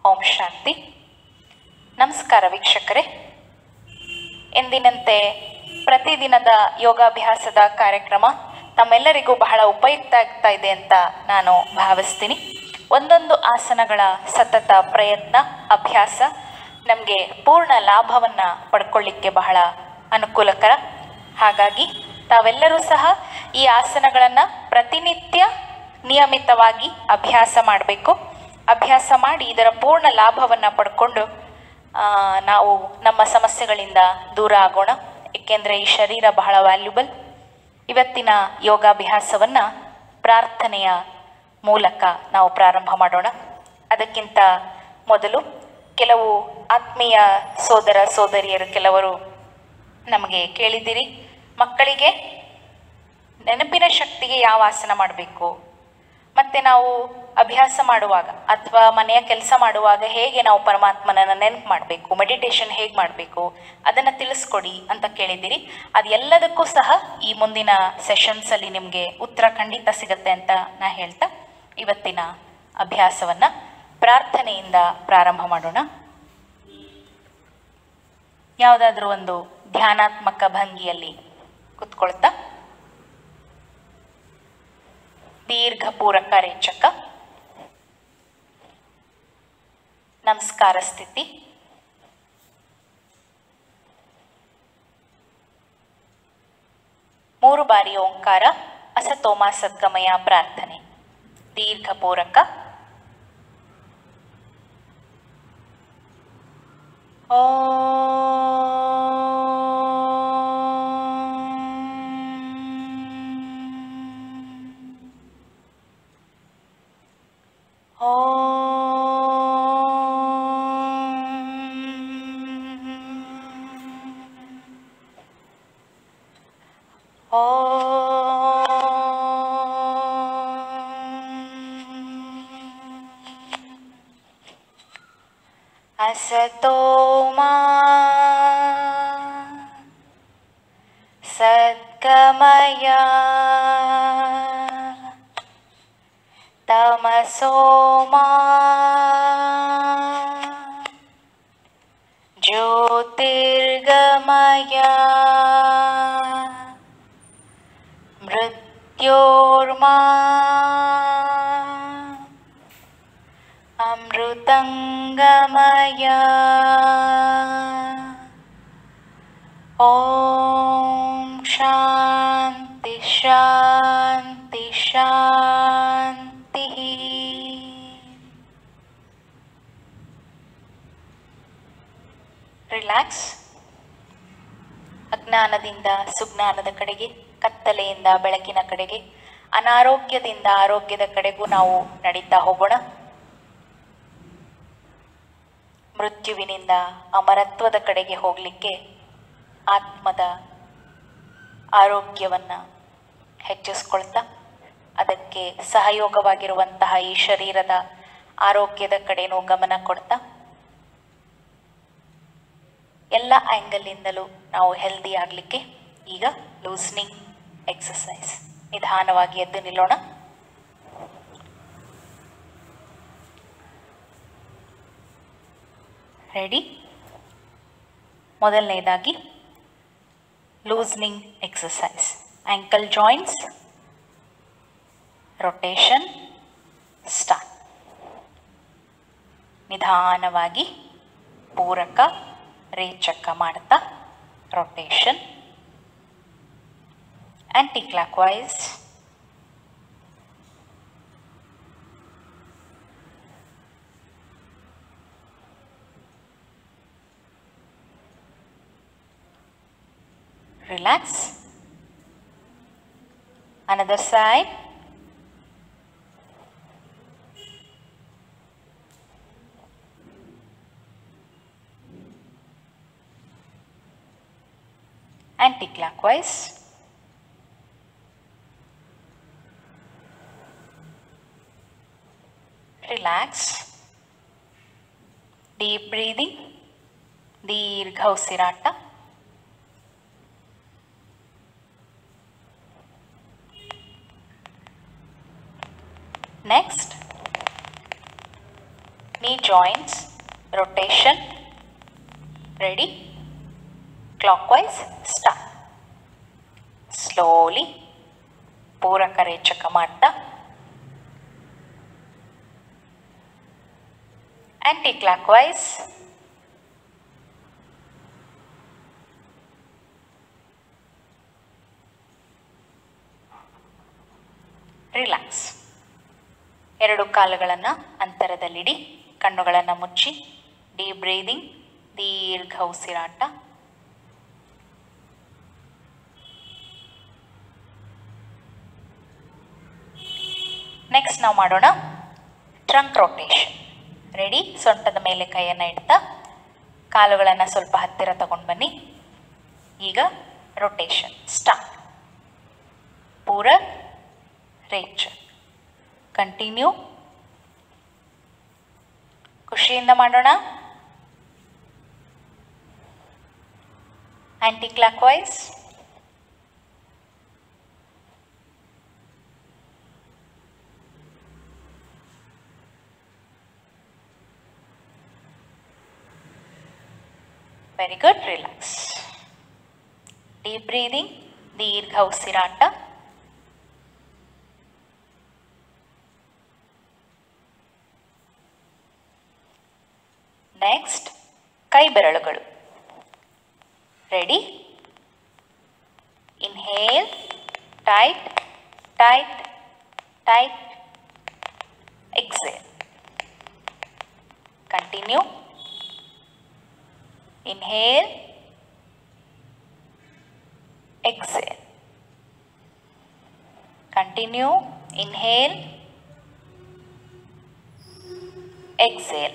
ಓಂ ಶಾಂತಿ ನಮಸ್ಕಾರ ವೀಕ್ಷಕರೇ ಎಂದಿನಂತೆ ಪ್ರತಿದಿನದ ಯೋಗಾಭ್ಯಾಸದ ಕಾರ್ಯಕ್ರಮ ತಮ್ಮೆಲ್ಲರಿಗೂ ಬಹಳ ಉಪಯುಕ್ತ ಆಗ್ತಾ ಇದೆ ಅಂತ ನಾನು ಭಾವಿಸ್ತೀನಿ ಒಂದೊಂದು ಆಸನಗಳ ಸತತ ಪ್ರಯತ್ನ ಅಭ್ಯಾಸ ನಮಗೆ ಪೂರ್ಣ ಲಾಭವನ್ನು ಪಡ್ಕೊಳ್ಳಿಕ್ಕೆ ಬಹಳ ಅನುಕೂಲಕರ ಹಾಗಾಗಿ ತಾವೆಲ್ಲರೂ ಸಹ ಈ ಆಸನಗಳನ್ನು ಪ್ರತಿನಿತ್ಯ ನಿಯಮಿತವಾಗಿ ಅಭ್ಯಾಸ ಮಾಡಬೇಕು ಅಭ್ಯಾಸ ಮಾಡಿ ಇದರ ಪೂರ್ಣ ಲಾಭವನ್ನು ಪಡ್ಕೊಂಡು ಆ, ನಾವು ನಮ್ಮ ಸಮಸ್ಯೆಗಳಿಂದ ದೂರ ಆಗೋಣ ಏಕೆಂದರೆ ಈ ಶರೀರ ಬಹಳ ವ್ಯಾಲ್ಯುಬಲ್ ಇವತ್ತಿನ ಯೋಗಾಭ್ಯಾಸವನ್ನು ಪ್ರಾರ್ಥನೆಯ ಮೂಲಕ ನಾವು ಪ್ರಾರಂಭ ಮಾಡೋಣ ಅದಕ್ಕಿಂತ ಮೊದಲು ಕೆಲವು ಆತ್ಮೀಯ ಸೋದರ ಸೋದರಿಯರು ಕೆಲವರು ನಮಗೆ ಕೇಳಿದ್ದೀರಿ ಮಕ್ಕಳಿಗೆ ನೆನಪಿನ ಶಕ್ತಿಗೆ ಯಾವ ಆಸನ ಮಾಡಬೇಕು ಮತ್ತು ನಾವು ಅಭ್ಯಾಸ ಮಾಡುವಾಗ ಅಥವಾ ಮನೆಯ ಕೆಲಸ ಮಾಡುವಾಗ ಹೇಗೆ ನಾವು ಪರಮಾತ್ಮನನ್ನು ನೆನಪು ಮಾಡಬೇಕು ಮೆಡಿಟೇಷನ್ ಹೇಗೆ ಮಾಡಬೇಕು ಅದನ್ನು ತಿಳಿಸ್ಕೊಡಿ ಅಂತ ಕೇಳಿದ್ದೀರಿ ಅದೆಲ್ಲದಕ್ಕೂ ಸಹ ಈ ಮುಂದಿನ ಸೆಷನ್ಸಲ್ಲಿ ನಿಮಗೆ ಉತ್ತರ ಖಂಡಿತ ಸಿಗುತ್ತೆ ಅಂತ ನಾ ಹೇಳ್ತಾ ಇವತ್ತಿನ ಅಭ್ಯಾಸವನ್ನು ಪ್ರಾರ್ಥನೆಯಿಂದ ಪ್ರಾರಂಭ ಮಾಡೋಣ ಯಾವುದಾದ್ರೂ ಒಂದು ಧ್ಯಾನಾತ್ಮಕ ಭಂಗಿಯಲ್ಲಿ ಕುತ್ಕೊಳ್ತಾ ದೀರ್ಘ ಪೂರಕ ರೇಚಕ ನಮಸ್ಕಾರ ಸ್ಥಿತಿ ಮೂರು ಬಾರಿ ಓಂಕಾರ ಅಸತೋಮ ಸದ್ಗಮಯ ಪ್ರಾರ್ಥನೆ ದೀರ್ಘ ಪೂರಕ असतो मा सद्गमया तमसो मा ज्योतिर्गमया मृत्योर्मा अमृतङ्गमया ॐ शान्ति शान्ति शान्तिः ರಿಲ್ಯಾಕ್ಸ್ ಅಜ್ಞಾನದಿಂದ ಸುಜ್ಞಾನದ ಕಡೆಗೆ ಕತ್ತಲೆಯಿಂದ ಬೆಳಕಿನ ಕಡೆಗೆ ಅನಾರೋಗ್ಯದಿಂದ ಆರೋಗ್ಯದ ಕಡೆಗೂ ನಾವು ನಡೀತಾ ಹೋಗೋಣ ಮೃತ್ಯುವಿನಿಂದ ಅಮರತ್ವದ ಕಡೆಗೆ ಹೋಗಲಿಕ್ಕೆ ಆತ್ಮದ ಆರೋಗ್ಯವನ್ನು ಹೆಚ್ಚಿಸ್ಕೊಳ್ತಾ ಅದಕ್ಕೆ ಸಹಯೋಗವಾಗಿರುವಂತಹ ಈ ಶರೀರದ ಆರೋಗ್ಯದ ಕಡೆನೂ ಗಮನ ಕೊಡ್ತಾ ಎಲ್ಲ ಆ್ಯಂಗಲಿಂದಲೂ ನಾವು ಹೆಲ್ದಿ ಆಗಲಿಕ್ಕೆ ಈಗ ಲೂಸ್ನಿಂಗ್ ಎಕ್ಸಸೈಸ್ ನಿಧಾನವಾಗಿ ಎದ್ದು ನಿಲ್ಲೋಣ ರೆಡಿ ಮೊದಲನೇದಾಗಿ loosening exercise ankle joints rotation start ನಿಧಾನವಾಗಿ ಪೂರಕ ರೇಚಕ ಮಾಡ್ತಾ rotation anticlockwise relax another side anti-clockwise relax deep breathing ದೀರ್ಘ ಉಸಿರಾಟ next knee joints rotation ready clockwise start slowly ಪೂರಕ ರೇಚಕ ಮಾಡ್ತಾ ಆಂಟಿ ಕ್ಲಾಕ್ವೈಸ್ ರಿಲ್ಯಾಕ್ಸ್ ಎರಡು ಕಾಲುಗಳನ್ನು ಅಂತರದಲ್ಲಿಡಿ ಕಣ್ಣುಗಳನ್ನು ಮುಚ್ಚಿ ಡೀಪ್ ಬ್ರೀದಿಂಗ್ ದೀರ್ಘ ಉಸಿರಾಟ ನೆಕ್ಸ್ಟ್ ನಾವು ಮಾಡೋಣ ಟ್ರಂಕ್ ರೊಟೇಷನ್ ರೆಡಿ ಸೊಂಟದ ಮೇಲೆ ಕೈಯನ್ನು ಇಡ್ತಾ ಕಾಲುಗಳನ್ನು ಸ್ವಲ್ಪ ಹತ್ತಿರ ತಗೊಂಡು ಬನ್ನಿ ಈಗ ರೊಟೇಷನ್ ಸ್ಟಾರ್ಟ್ ಪೂರ ರೇಚ್ ಕಂಟಿನ್ಯೂ ಖುಷಿಯಿಂದ ಮಾಡೋಣ anticlockwise very good relax deep breathing ದೀರ್ಘ ಉಸಿರಾಟ ನೆಕ್ಸ್ಟ್ ಕೈ ಬೆರಳುಗಳು ready inhale tight tight tight exhale continue inhale exhale continue inhale exhale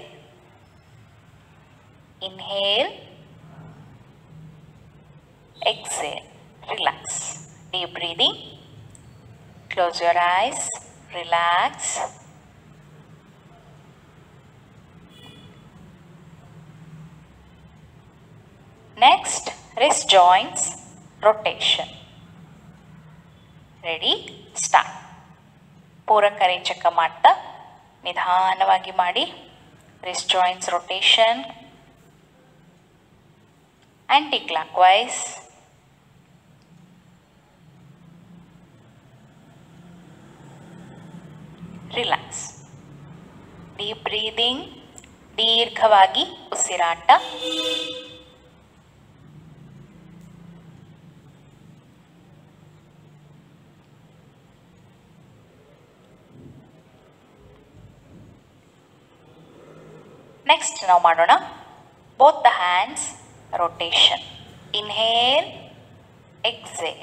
inhale exhale relax deep breathing close your eyes relax next wrist joints rotation ready start ಪೂರಕ ರೇಚಕ ಮಾಡ್ತಾ ನಿಧಾನವಾಗಿ ಮಾಡಿ wrist joints rotation anticlockwise relax deep breathing ದೀರ್ಘವಾಗಿ ಉಸಿರಾಟ next ನಾವು ಮಾಡೋಣ both the hands rotation inhale exhale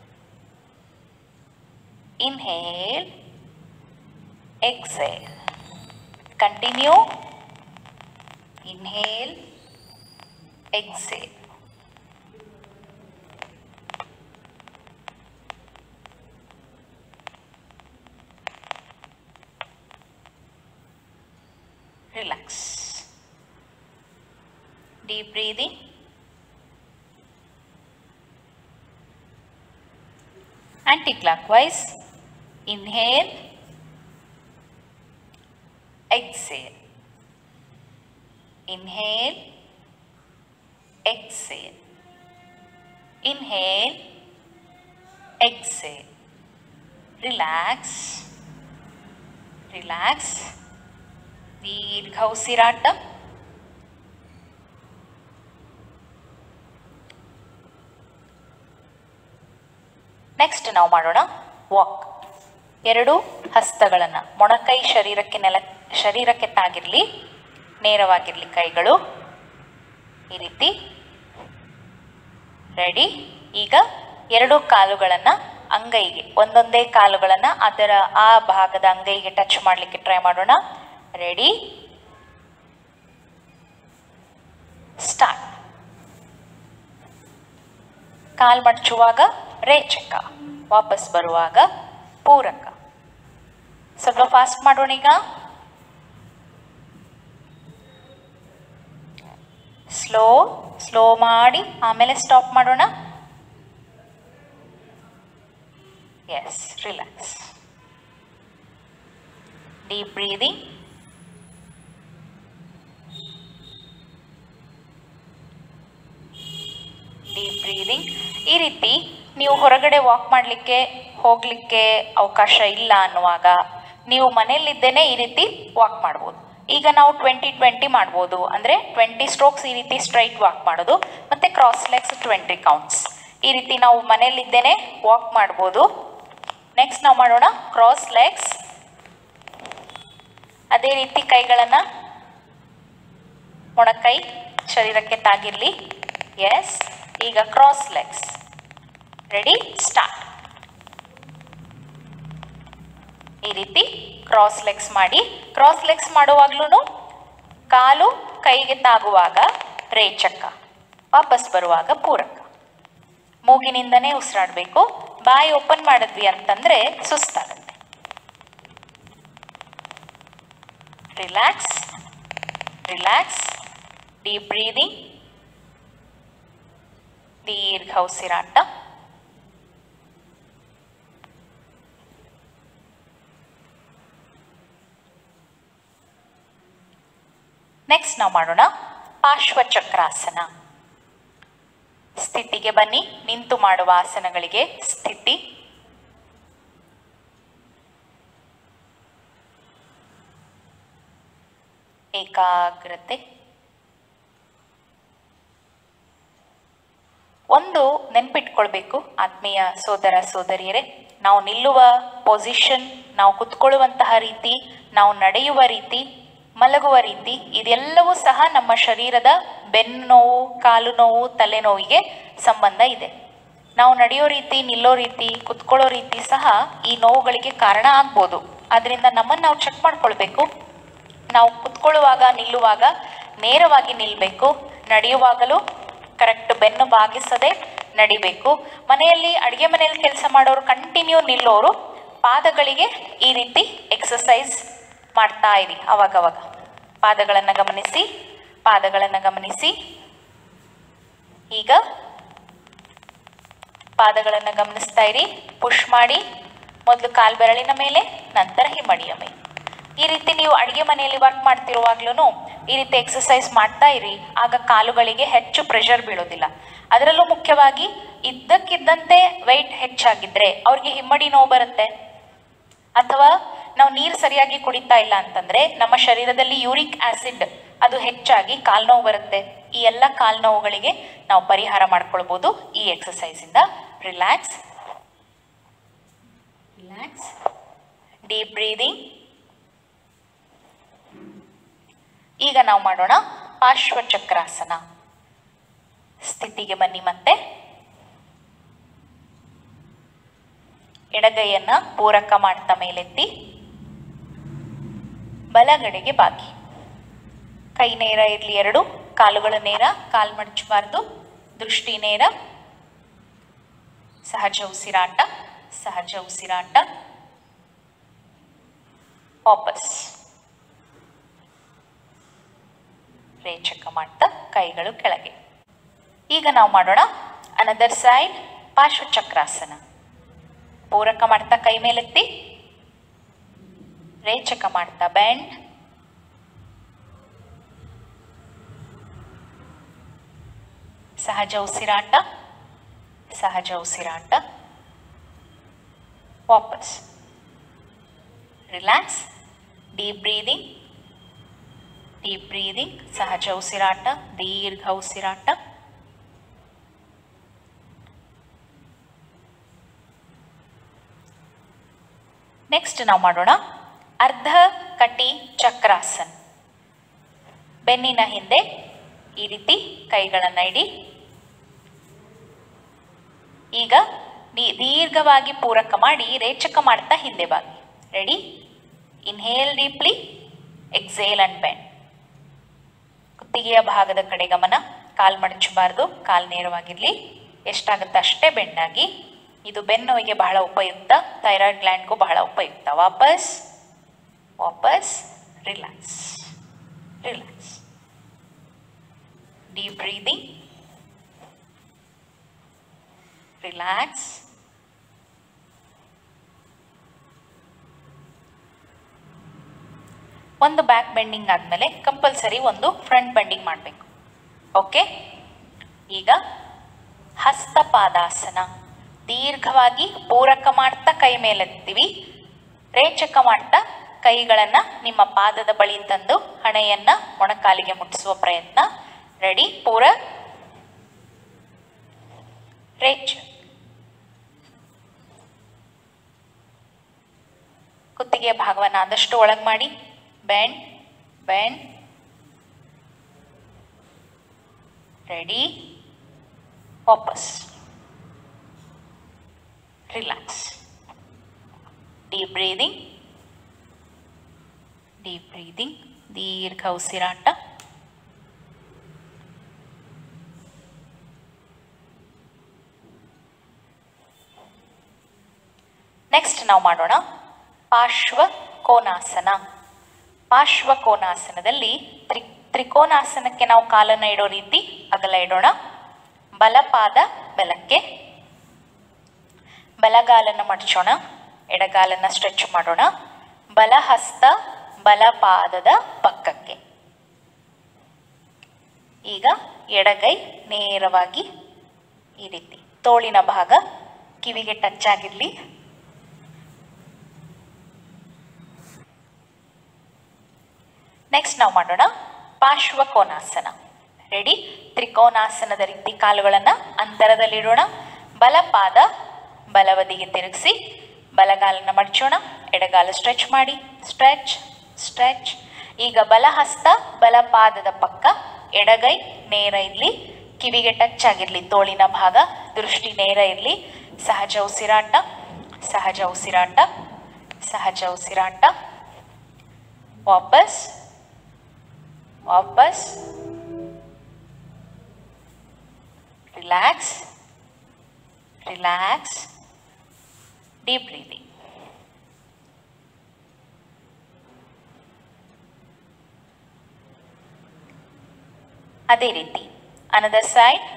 inhale exhale continue inhale exhale relax. Deep breathing. Anti-clockwise. Inhale. Exhale. Inhale. Exhale. Inhale. Exhale. Relax. Relax. ದೀರ್ಘ ಉಸಿರಾಟ next ನಾವು ಮಾಡೋಣ walk ಎರಡು ಹಸ್ತಗಳನ್ನು ಮೊಣಕೈ ಶರೀರಕ್ಕೆ ನೆಲ ಶರೀರಕ್ಕೆ ತಾಗಿರಲಿ ನೇರವಾಗಿರಲಿ ಕೈಗಳು ಈ ರೀತಿ ರೆಡಿ ಈಗ ಎರಡು ಕಾಲುಗಳನ್ನು ಅಂಗೈಗೆ ಒಂದೊಂದೇ ಕಾಲುಗಳನ್ನು ಅದರ ಆ ಭಾಗದ ಅಂಗೈಗೆ ಟಚ್ ಮಾಡಲಿಕ್ಕೆ ಟ್ರೈ ಮಾಡೋಣ ರೆಡಿ ಸ್ಟಾರ್ಟ್ ಕಾಲ್ ಮಡಚುವಾಗ ರೇಚಕ ವಾಪಸ್ ಬರುವಾಗ ಪೂರಕ ಸ್ವಲ್ಪ ಫಾಸ್ಟ್ ಮಾಡೋಣ ಈಗ ಸ್ಲೋ ಸ್ಲೋ ಮಾಡಿ ಆಮೇಲೆ ಸ್ಟಾಪ್ ಮಾಡೋಣ yes relax deep breathing breathing ಈ ರೀತಿ ನೀವು ಹೊರಗಡೆ ವಾಕ್ ಮಾಡಲಿಕ್ಕೆ ಹೋಗಲಿಕ್ಕೆ ಅವಕಾಶ ಇಲ್ಲ ಅನ್ನುವಾಗ ನೀವು ಮನೆಯಲ್ಲಿದ್ದೇನೆ ಈ ರೀತಿ ವಾಕ್ ಮಾಡ್ಬೋದು ಈಗ ನಾವು ಟ್ವೆಂಟಿ ಟ್ವೆಂಟಿ ಮಾಡ್ಬೋದು ಅಂದರೆ ಟ್ವೆಂಟಿ ಸ್ಟ್ರೋಕ್ಸ್ ಈ ರೀತಿ ಸ್ಟ್ರೈಟ್ ವಾಕ್ ಮಾಡೋದು ಮತ್ತು ಕ್ರಾಸ್ ಲೆಗ್ಸ್ ಟ್ವೆಂಟಿ ಕೌಂಟ್ಸ್ ಈ ರೀತಿ ನಾವು ಮನೆಯಲ್ಲಿದ್ದೇನೆ ವಾಕ್ ಮಾಡ್ಬೋದು ನೆಕ್ಸ್ಟ್ ನಾವು ಮಾಡೋಣ ಕ್ರಾಸ್ ಲೆಗ್ಸ್ ಅದೇ ರೀತಿ ಕೈಗಳನ್ನು ಮೊಣಕೈ ಶರೀರಕ್ಕೆ ತಾಗಿರಲಿ ಎಸ್ ಈಗ ಕ್ರಾಸ್ ಲೆಗ್ಸ್ ರೆಡಿ ಸ್ಟಾರ್ಟ್ ಈ ರೀತಿ ಕ್ರಾಸ್ ಲೆಗ್ಸ್ ಮಾಡಿ ಕ್ರಾಸ್ ಲೆಗ್ಸ್ ಮಾಡುವಾಗ್ಲೂ ಕಾಲು ಕೈಗೆ ತಾಗುವಾಗ ರೇಚಕ ವಾಪಸ್ ಬರುವಾಗ ಪೂರಕ ಮೂಗಿನಿಂದನೇ ಉಸಿರಾಡಬೇಕು ಬಾಯಿ ಓಪನ್ ಮಾಡಿದ್ವಿ ಅಂತಂದ್ರೆ ಸುಸ್ತಾಗುತ್ತೆ ರಿಲ್ಯಾಕ್ಸ್ ರಿಲ್ಯಾಕ್ಸ್ ಡೀಪ್ ಬ್ರೀದಿಂಗ್ ದೀರ್ಘ ಉಸಿರಾಟ ನೆಕ್ಸ್ಟ್ ನಾವು ಮಾಡೋಣ ಪಾರ್ಶ್ವಚಕ್ರಾಸನ ಸ್ಥಿತಿಗೆ ಬನ್ನಿ ನಿಂತು ಮಾಡುವ ಆಸನಗಳಿಗೆ ಸ್ಥಿತಿ ಏಕಾಗ್ರತೆ ಒಂದು ನೆನ್ಪಿಟ್ಕೊಳ್ಬೇಕು ಆತ್ಮೀಯ ಸೋದರ ಸೋದರಿಯರೇ ನಾವು ನಿಲ್ಲುವ ಪೊಸಿಷನ್ ನಾವು ಕುತ್ಕೊಳ್ಳುವಂತಹ ರೀತಿ ನಾವು ನಡೆಯುವ ರೀತಿ ಮಲಗುವ ರೀತಿ ಇದೆಲ್ಲವೂ ಸಹ ನಮ್ಮ ಶರೀರದ ಬೆನ್ನು ನೋವು ಕಾಲು ನೋವು ತಲೆನೋವಿಗೆ ಸಂಬಂಧ ಇದೆ ನಾವು ನಡೆಯೋ ರೀತಿ ನಿಲ್ಲೋ ರೀತಿ ಕುತ್ಕೊಳ್ಳೋ ರೀತಿ ಸಹ ಈ ನೋವುಗಳಿಗೆ ಕಾರಣ ಆಗ್ಬೋದು ಅದರಿಂದ ನಮ್ಮನ್ನು ನಾವು ಚೆಕ್ ಮಾಡ್ಕೊಳ್ಬೇಕು ನಾವು ಕುತ್ಕೊಳ್ಳುವಾಗ ನಿಲ್ಲುವಾಗ ನೇರವಾಗಿ ನಿಲ್ಲಬೇಕು ನಡೆಯುವಾಗಲೂ ಕರೆಕ್ಟ್ ಬೆನ್ನು ಬಾಗಿಸದೆ ನಡಿಬೇಕು ಮನೆಯಲ್ಲಿ ಅಡುಗೆ ಮನೆಯಲ್ಲಿ ಕೆಲಸ ಮಾಡೋರು ಕಂಟಿನ್ಯೂ ನಿಲ್ಲೋರು ಪಾದಗಳಿಗೆ ಈ ರೀತಿ ಎಕ್ಸಸೈಸ್ ಮಾಡ್ತಾ ಇರಿ ಅವಾಗವಾಗ ಪಾದಗಳನ್ನು ಗಮನಿಸಿ ಪಾದಗಳನ್ನು ಗಮನಿಸಿ ಈಗ ಪಾದಗಳನ್ನು ಗಮನಿಸ್ತಾ ಇರಿ ಪುಷ್ ಮಾಡಿ ಮೊದಲು ಕಾಲು ಬೆರಳಿನ ಮೇಲೆ ನಂತರ ಹಿಮ್ಮಡಿಯ ಮೇಲೆ ಈ ರೀತಿ ನೀವು ಅಡುಗೆ ಮನೆಯಲ್ಲಿ ವರ್ಕ್ ಮಾಡ್ತಿರುವಾಗ್ಲೂ ಈ ರೀತಿ ಎಕ್ಸಸೈಸ್ ಮಾಡ್ತಾ ಇರಿ ಆಗ ಕಾಲುಗಳಿಗೆ ಹೆಚ್ಚು ಪ್ರೆಷರ್ ಬೀಳೋದಿಲ್ಲ ಅದರಲ್ಲೂ ಮುಖ್ಯವಾಗಿ ಇದ್ದಕ್ಕಿದ್ದಂತೆ ವೆಯ್ಟ್ ಹೆಚ್ಚಾಗಿದ್ರೆ ಅವ್ರಿಗೆ ಹಿಮ್ಮಡಿ ನೋವು ಬರುತ್ತೆ ಅಥವಾ ನಾವು ನೀರು ಸರಿಯಾಗಿ ಕುಡಿತಾ ಇಲ್ಲ ಅಂತಂದ್ರೆ ನಮ್ಮ ಶರೀರದಲ್ಲಿ ಯೂರಿಕ್ ಆಸಿಡ್ ಅದು ಹೆಚ್ಚಾಗಿ ಕಾಲು ನೋವು ಬರುತ್ತೆ ಈ ಎಲ್ಲ ಕಾಲು ನೋವುಗಳಿಗೆ ನಾವು ಪರಿಹಾರ ಮಾಡ್ಕೊಳ್ಬೋದು ಈ ಎಕ್ಸಸೈಸ್ ಇಂದ ರಿಲ್ಯಾಕ್ಸ್ ರಿಲ್ಯಾಕ್ಸ್ ಡೀಪ್ ಬ್ರೀದಿಂಗ್ ಈಗ ನಾವು ಮಾಡೋಣ ಪಾರ್ಶ್ವಚಕ್ರಾಸನ ಸ್ಥಿತಿಗೆ ಬನ್ನಿ ಮತ್ತೆ ಎಡಗೈಯನ್ನ ಪೂರಕ ಮಾಡ್ತಾ ಮೇಲೆತ್ತಿ ಬಲಗಡೆಗೆ ಬಾಗಿ ಕೈ ನೇರ ಇರಲಿ ಎರಡು ಕಾಲುಗಳ ನೇರ ಕಾಲು ಮಡಚಬಾರ್ದು ದೃಷ್ಟಿ ನೇರ ಸಹಜ ಉಸಿರಾಟ ಸಹಜ ಉಸಿರಾಟ ವಾಪಸ್ ರೇಚಕ ಮಾಡ್ತಾ ಕೈಗಳು ಕೆಳಗೆ ಈಗ ನಾವು ಮಾಡೋಣ ಅನದರ್ ಸೈಡ್ ಪಾರ್ಶ್ವಚಕ್ರಾಸನ ಪೂರಕ ಮಾಡ್ತಾ ಕೈ ಮೇಲೆತ್ತಿ ರೇಚಕ ಮಾಡ್ತಾ ಬ್ಯಾಂಡ್ ಸಹಜ ಉಸಿರಾಟ ಸಹಜ ಉಸಿರಾಟ ವಾಪಸ್ relax deep breathing deep breathing ಸಹಜ ಉಸಿರಾಟ ದೀರ್ಘ ಉಸಿರಾಟ ನೆಕ್ಸ್ಟ್ ನಾವು ಮಾಡೋಣ ಅರ್ಧ ಕಟಿ ಚಕ್ರಾಸನ್ ಬೆನ್ನಿನ ಹಿಂದೆ ಈ ರೀತಿ ಕೈಗಳನ್ನು ಇಡಿ ಈಗ ದಿ- ದೀರ್ಘವಾಗಿ ಪೂರಕ ಮಾಡಿ ರೇಚಕ ಮಾಡ್ತಾ ಹಿಂದೆ ಬಾಗಿ ready inhale deeply exhale and bend ಕುತ್ತಿಗೆಯ ಭಾಗದ ಕಡೆ ಗಮನ ಕಾಲ್ ಮಡಚಬಾರ್ದು ಕಾಲ್ ನೇರವಾಗಿರ್ಲಿ ಎಷ್ಟಾಗುತ್ತೆ ಅಷ್ಟೇ ಬೆಂಡಾಗಿ ಇದು ಬೆನ್ನೋವಿಗೆ ಬಹಳ ಉಪಯುಕ್ತ ಥೈರಾಯ್ಡ್ ಗ್ಲ್ಯಾಂಡ್ಗೂ ಬಹಳ ಉಪಯುಕ್ತ ವಾಪಸ್ ವಾಪಸ್ relax relax deep breathing relax ಒಂದು ಬ್ಯಾಕ್ ಬೆಂಡಿಂಗ್ ಆದಮೇಲೆ ಕಂಪಲ್ಸರಿ ಒಂದು ಫ್ರಂಟ್ ಬೆಂಡಿಂಗ್ ಮಾಡಬೇಕು ಓಕೆ ಈಗ ಹಸ್ತಪಾದಾಸನ ದೀರ್ಘವಾಗಿ ಪೂರಕ ಮಾಡ್ತಾ ಕೈ ಮೇಲೆತ್ತೀವಿ ರೇಚಕ ಮಾಡ್ತಾ ಕೈಗಳನ್ನ ನಿಮ್ಮ ಪಾದದ ಬಳಿ ತಂದು ಹಣೆಯನ್ನ ಮೊಣಕಾಲಿಗೆ ಮುಟ್ಟಿಸುವ ಪ್ರಯತ್ನ ರೆಡಿ ಪೂರ ರೇಚ್ ಕುತ್ತಿಗೆಯ ಭಾಗವನ್ನು ಆದಷ್ಟು ಒಳಗೆ ಮಾಡಿ ಬೆಂಡ್ ಬೆಂಡ್ ರೆಡಿ ವಾಪಸ್ relax deep breathing deep breathing ದೀರ್ಘ ಉಸಿರಾಟ ನೆಕ್ಸ್ಟ್ ನಾವು ಮಾಡೋಣ ಪಾರ್ಶ್ವ ಕೋನಾಸನ ಪಾರ್ಶ್ವ ಕೋನಾಸನದಲ್ಲಿ ತ್ರಿ ತ್ರಿಕೋನಾಸನಕ್ಕೆ ನಾವು ಕಾಲನ್ನು ಇಡೋ ರೀತಿ ಅಗಲ ಇಡೋಣ ಬಲಪಾದ ಬಲಕ್ಕೆ ಬಲಗಾಲನ್ನು ಮಡಚೋಣ ಎಡಗಾಲನ್ನು ಸ್ಟ್ರೆಚ್ ಮಾಡೋಣ ಬಲಹಸ್ತ ಬಲಪಾದದ ಪಕ್ಕಕ್ಕೆ ಈಗ ಎಡಗೈ ನೇರವಾಗಿ ಈ ರೀತಿ ತೋಳಿನ ಭಾಗ ಕಿವಿಗೆ ಟಚ್ ಆಗಿರಲಿ ನೆಕ್ಸ್ಟ್ ನಾವು ಮಾಡೋಣ ಪಾರ್ಶ್ವ ಕೋನಾಸನ ರೆಡಿ ತ್ರಿಕೋನಾಸನದ ರೀತಿ ಕಾಲುಗಳನ್ನು ಅಂತರದಲ್ಲಿಡೋಣ ಬಲಪಾದ ಬಲಬದಿಗೆ ತಿರುಗಿಸಿ ಬಲಗಾಲನ್ನ ಮಡಚೋಣ ಎಡಗಾಲ ಸ್ಟ್ರೆಚ್ ಮಾಡಿ ಸ್ಟ್ರೆಚ್ ಸ್ಟ್ರೆಚ್ ಈಗ ಬಲಹಸ್ತ ಬಲಪಾದದ ಪಕ್ಕ ಎಡಗೈ ನೇರ ಇರಲಿ ಕಿವಿಗೆ ಟಚ್ ಆಗಿರಲಿ ತೋಳಿನ ಭಾಗ ದೃಷ್ಟಿ ನೇರ ಇರಲಿ ಸಹಜ ಉಸಿರಾಟ ಸಹಜ ಉಸಿರಾಟ ಸಹಜ ಉಸಿರಾಟ ವಾಪಸ್ ವಾಪಸ್ ರಿಲ್ಯಾಕ್ಸ್ ರಿಲ್ಯಾಕ್ಸ್ ಡೀಪ್ ಬ್ರೀದಿಂಗ್ ಅದೇ ರೀತಿ ಅನದರ್ ಸೈಡ್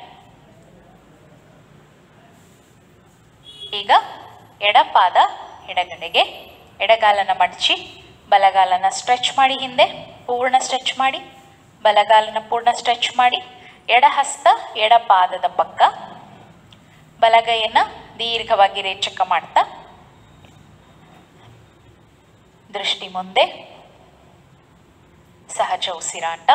ಈಗ ಎಡಪಾದ ಎಡಗಡೆಗೆ ಎಡಗಾಲನ ಮಡಚಿ ಬಲಗಾಲನ ಸ್ಟ್ರೆಚ್ ಮಾಡಿ ಹಿಂದೆ ಪೂರ್ಣ ಸ್ಟ್ರೆಚ್ ಮಾಡಿ ಬಲಗಾಲನ ಪೂರ್ಣ ಸ್ಟ್ರೆಚ್ ಮಾಡಿ ಎಡಹಸ್ತ ಎಡಪಾದದ ಪಕ್ಕ ಬಲಗೈಯನ್ನು ದೀರ್ಘವಾಗಿ ರೇಚಕ ಮಾಡ್ತಾ ದೃಷ್ಟಿ ಮುಂದೆ ಸಹಜ ಉಸಿರಾಟ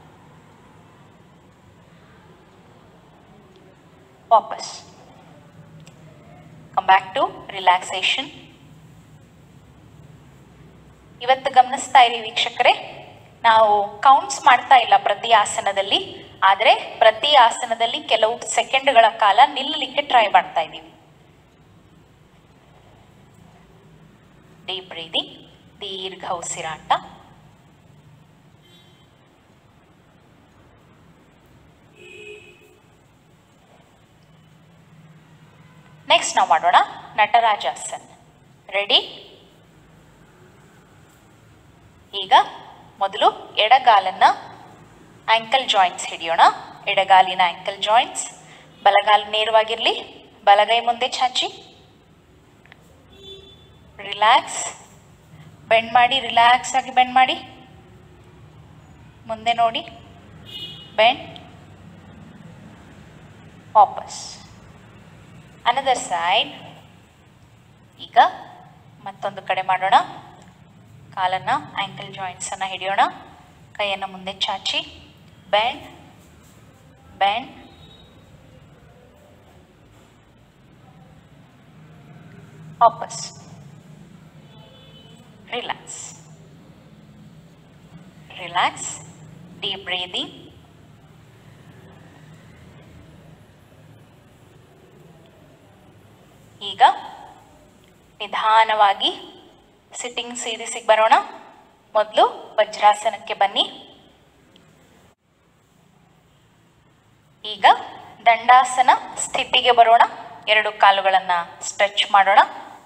ವಾಪಸ್ ಕಮ್ ಬ್ಯಾಕ್ ಟು ರಿಲ್ಯಾಕ್ಸೇಷನ್ ಇವತ್ತು ಗಮನಿಸ್ತಾ ಇರಿ ವೀಕ್ಷಕರೇ ನಾವು ಕೌಂಟ್ಸ್ ಮಾಡ್ತಾ ಇಲ್ಲ ಪ್ರತಿ ಆಸನದಲ್ಲಿ ಆದರೆ ಪ್ರತಿ ಆಸನದಲ್ಲಿ ಕೆಲವು ಸೆಕೆಂಡ್ಗಳ ಕಾಲ ನಿಲ್ಲಲಿಕ್ಕೆ ಟ್ರೈ ಮಾಡ್ತಾ ಇದ್ದೀವಿ ಡೀಪ್ ಬ್ರೀದಿಂಗ್ ದೀರ್ಘ ಉಸಿರಾಟ ನೆಕ್ಸ್ಟ್ ನಾವು ಮಾಡೋಣ ನಟರಾಜಾಸನ್ ರೆಡಿ ಈಗ ಮೊದಲು ಎಡಗಾಲನ್ನ ಆಂಕಲ್ ಜಾಯಿಂಟ್ಸ್ ಹಿಡಿಯೋಣ ಎಡಗಾಲಿನ ಆಂಕಲ್ ಜಾಯಿಂಟ್ಸ್ ಬಲಗಾಲ ನೇರವಾಗಿರಲಿ ಬಲಗೈ ಮುಂದೆ ಚಾಚಿ ರಿಲ್ಯಾಕ್ಸ್ ಬೆಂಡ್ ಮಾಡಿ ರಿಲ್ಯಾಕ್ಸ್ ಆಗಿ ಬೆಂಡ್ ಮಾಡಿ ಮುಂದೆ ನೋಡಿ ಬೆಂಡ್ ವಾಪಸ್ ಅನದರ್ ಸೈಡ್ ಈಗ ಮತ್ತೊಂದು ಕಡೆ ಮಾಡೋಣ ಕಾಲನ್ನು ಆಂಕಲ್ ಜಾಯಿಂಟ್ಸನ್ನು ಹಿಡಿಯೋಣ ಕೈಯನ್ನು ಮುಂದೆ ಚಾಚಿ ಬ್ಯಾಂಡ್ ಬ್ಯಾಂಡ್ ವಾಪಸ್ ರಿಲ್ಯಾಕ್ಸ್ ರಿಲ್ಯಾಕ್ಸ್ ಡೀಪ್ ಬ್ರೀದಿಂಗ್ ಈಗ ನಿಧಾನವಾಗಿ ಸಿಟ್ಟಿಂಗ್ ಸೀರೀಸಿಗೆ ಬರೋಣ ಮೊದಲು ವಜ್ರಾಸನಕ್ಕೆ ಬನ್ನಿ ಈಗ ದಂಡಾಸನ ಸ್ಥಿತಿಗೆ ಬರೋಣ ಎರಡು ಕಾಲುಗಳನ್ನು ಸ್ಟ್ರೆಚ್ ಮಾಡೋಣ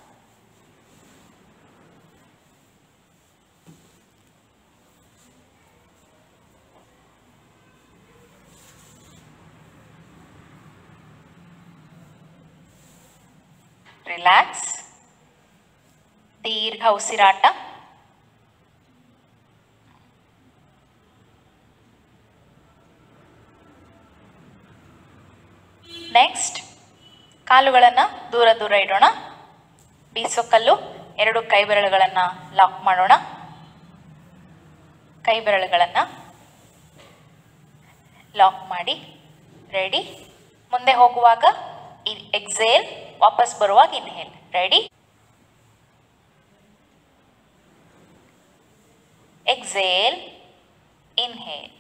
ರಿಲ್ಯಾಕ್ಸ್ ದೀರ್ಘ ಉಸಿರಾಟ ನೆಕ್ಸ್ಟ್ ಕಾಲುಗಳನ್ನು ದೂರ ದೂರ ಇಡೋಣ ಬೀಸೋ ಕಲ್ಲು ಎರಡು ಕೈ ಬೆರಳುಗಳನ್ನು ಲಾಕ್ ಮಾಡೋಣ ಕೈ ಬೆರಳುಗಳನ್ನು ಲಾಕ್ ಮಾಡಿ ರೆಡಿ ಮುಂದೆ ಹೋಗುವಾಗ ಎಕ್ಸೇಲ್ ವಾಪಸ್ ಬರುವಾಗ inhale ready exhale inhale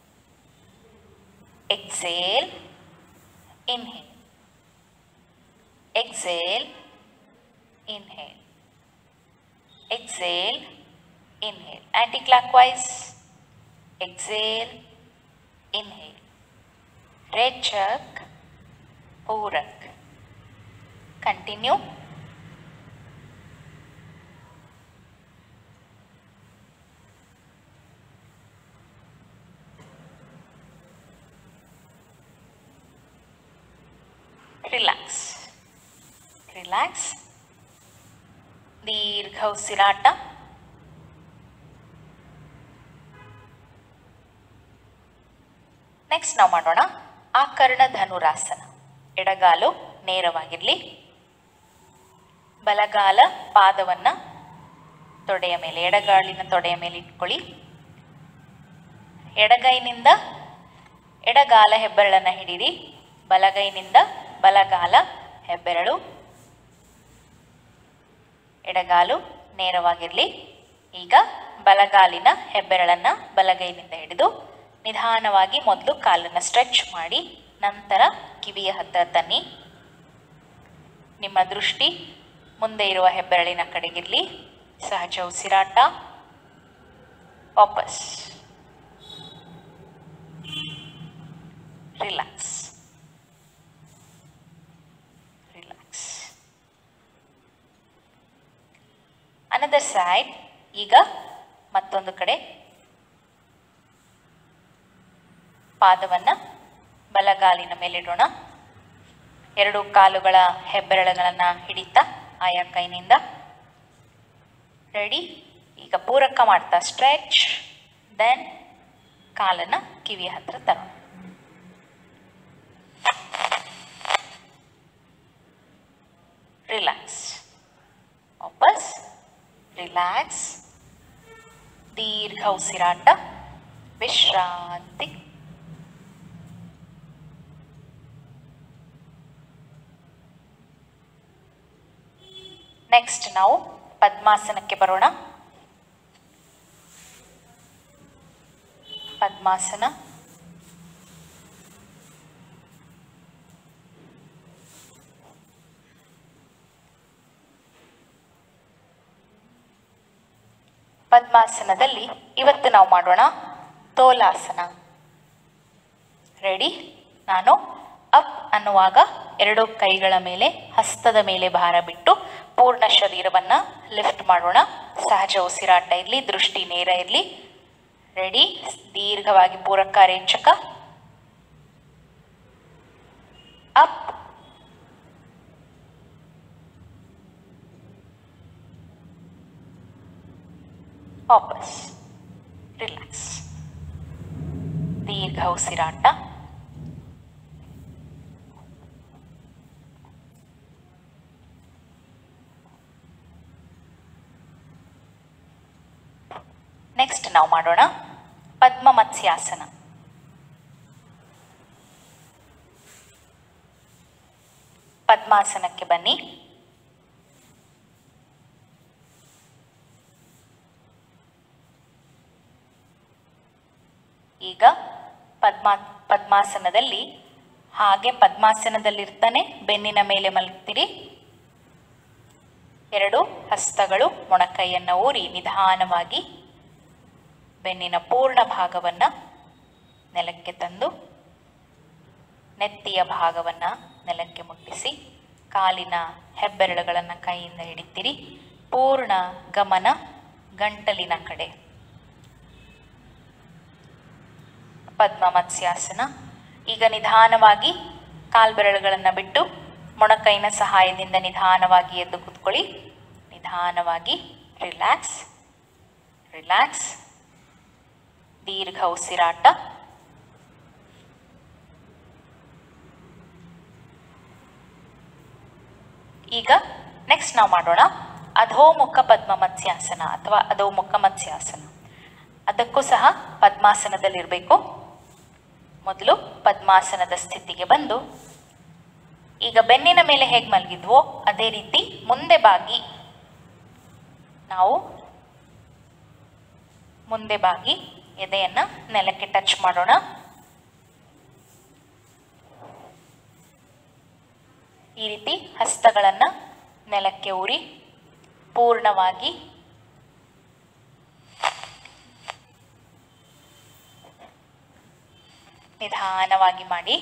exhale inhale exhale inhale exhale inhale anti-clockwise exhale inhale rechak purak continue relax relax ದೀರ್ಘ ಉಸಿರಾಟ ನೆಕ್ಸ್ಟ್ ನಾವು ಮಾಡೋಣ ಆಕರ್ಣ ಧನುರಾಸನ ಎಡಗಾಲು ನೇರವಾಗಿರಲಿ ಬಲಗಾಲ ಪಾದವನ್ನ ತೊಡೆಯ ಮೇಲೆ ಎಡಗಾಲಿನ ತೊಡೆಯ ಮೇಲೆ ಇಟ್ಕೊಳ್ಳಿ ಎಡಗೈನಿಂದ ಎಡಗಾಲ ಹೆಬ್ಬೆರಳನ್ನ ಹಿಡೀರಿ ಬಲಗೈನಿಂದ ಬಲಗಾಲ ಹೆಬ್ಬೆರಳು ಎಡಗಾಲು ನೇರವಾಗಿರಲಿ ಈಗ ಬಲಗಾಲಿನ ಹೆಬ್ಬೆರಳನ್ನ ಬಲಗೈನಿಂದ ಹಿಡಿದು ನಿಧಾನವಾಗಿ ಮೊದಲು ಕಾಲನ್ನು ಸ್ಟ್ರೆಚ್ ಮಾಡಿ ನಂತರ ಕಿವಿಯ ಹತ್ತಿರ ತನ್ನಿ ನಿಮ್ಮ ದೃಷ್ಟಿ ಮುಂದೆ ಇರುವ ಹೆಬ್ಬೆರಳಿನ ಕಡೆಗಿರಲಿ ಸಹಜ ಉಸಿರಾಟ ವಾಪಸ್ ರಿಲ್ಯಾಕ್ಸ್ ರಿಲ್ಯಾಕ್ಸ್ ಅನದರ್ ಸೈಡ್ ಈಗ ಮತ್ತೊಂದು ಕಡೆ ಪಾದವನ್ನ ಬಲಗಾಲಿನ ಮೇಲಿಡೋಣ ಎರಡು ಕಾಲುಗಳ ಹೆಬ್ಬೆರಳುಗಳನ್ನ ಹಿಡಿತಾ ಆಯಾ ಕೈನಿಂದ ರೆಡಿ ಈಗ ಪೂರಕ ಮಾಡ್ತಾ ಸ್ಟ್ರೆಚ್ ದೆನ್ ಕಾಲನ್ನ ಕಿವಿಯ ಹತ್ರ ತರೋಣ ರಿಲ್ಯಾಕ್ಸ್ ವಾಪಸ್ ರಿಲ್ಯಾಕ್ಸ್ ದೀರ್ಘ ಉಸಿರಾಟ ವಿಶ್ರಾಂತಿ ನೆಕ್ಸ್ಟ್ ನಾವು ಪದ್ಮಾಸನಕ್ಕೆ ಬರೋಣ ಪದ್ಮಾಸನ ಪದ್ಮಾಸನದಲ್ಲಿ ಇವತ್ತು ನಾವು ಮಾಡೋಣ ತೋಲಾಸನ ರೆಡಿ ನಾನು ಅಪ್ ಅನ್ನುವಾಗ ಎರಡು ಕೈಗಳ ಮೇಲೆ ಹಸ್ತದ ಮೇಲೆ ಭಾರ ಬಿಟ್ಟು ಪೂರ್ಣ ಶರೀರವನ್ನ ಲಿಫ್ಟ್ ಮಾಡೋಣ ಸಹಜ ಉಸಿರಾಟ ಇರಲಿ ದೃಷ್ಟಿ ನೇರ ಇರಲಿ ರೆಡಿ ದೀರ್ಘವಾಗಿ ಪೂರಕ ರೇಚಕ ಅಪ್ ವಾಪಸ್ ರಿಲ್ಯಾಕ್ಸ್ ದೀರ್ಘ ಉಸಿರಾಟ ನೆಕ್ಸ್ಟ್ ನಾವು ಮಾಡೋಣ ಪದ್ಮ ಮತ್ಸ್ಯಾಸನ ಪದ್ಮಾಸನಕ್ಕೆ ಬನ್ನಿ ಈಗ ಪದ್ಮಾ ಪದ್ಮಾಸನದಲ್ಲಿ ಹಾಗೆ ಪದ್ಮಾಸನದಲ್ಲಿರ್ತಾನೆ ಬೆನ್ನಿನ ಮೇಲೆ ಮಲಗ್ತೀರಿ ಎರಡು ಹಸ್ತಗಳು ಮೊಣಕೈಯನ್ನು ಊರಿ ನಿಧಾನವಾಗಿ ಬೆನ್ನಿನ ಪೂರ್ಣ ಭಾಗವನ್ನು ನೆಲಕ್ಕೆ ತಂದು ನೆತ್ತಿಯ ಭಾಗವನ್ನು ನೆಲಕ್ಕೆ ಮುಟ್ಟಿಸಿ ಕಾಲಿನ ಹೆಬ್ಬೆರಳುಗಳನ್ನು ಕೈಯಿಂದ ಹಿಡಿತೀರಿ ಪೂರ್ಣ ಗಮನ ಗಂಟಲಿನ ಕಡೆ ಪದ್ಮ ಮತ್ಸ್ಯಾಸನ ಈಗ ನಿಧಾನವಾಗಿ ಕಾಲ್ಬೆರಳುಗಳನ್ನು ಬಿಟ್ಟು ಮೊಣಕೈನ ಸಹಾಯದಿಂದ ನಿಧಾನವಾಗಿ ಎದ್ದು ಕೂತ್ಕೊಳ್ಳಿ ನಿಧಾನವಾಗಿ ರಿಲ್ಯಾಕ್ಸ್ ರಿಲ್ಯಾಕ್ಸ್ ದೀರ್ಘ ಉಸಿರಾಟ ಈಗ ನೆಕ್ಸ್ಟ್ ನಾವು ಮಾಡೋಣ ಅಧೋಮುಖ ಪದ್ಮ ಮತ್ಸ್ಯಾಸನ ಅಥವಾ ಅಧೋಮುಖ ಮತ್ಸ್ಯಾಸನ ಅದಕ್ಕೂ ಸಹ ಪದ್ಮಾಸನದಲ್ಲಿರಬೇಕು ಮೊದಲು ಪದ್ಮಾಸನದ ಸ್ಥಿತಿಗೆ ಬಂದು ಈಗ ಬೆನ್ನಿನ ಮೇಲೆ ಹೇಗೆ ಮಲಗಿದ್ವೋ ಅದೇ ರೀತಿ ಮುಂದೆ ಬಾಗಿ ನಾವು ಮುಂದೆ ಬಾಗಿ ಎದೆಯನ್ನ ನೆಲಕ್ಕೆ ಟಚ್ ಮಾಡೋಣ ಈ ರೀತಿ ಹಸ್ತಗಳನ್ನ ನೆಲಕ್ಕೆ ಊರಿ ಪೂರ್ಣವಾಗಿ ನಿಧಾನವಾಗಿ ಮಾಡಿ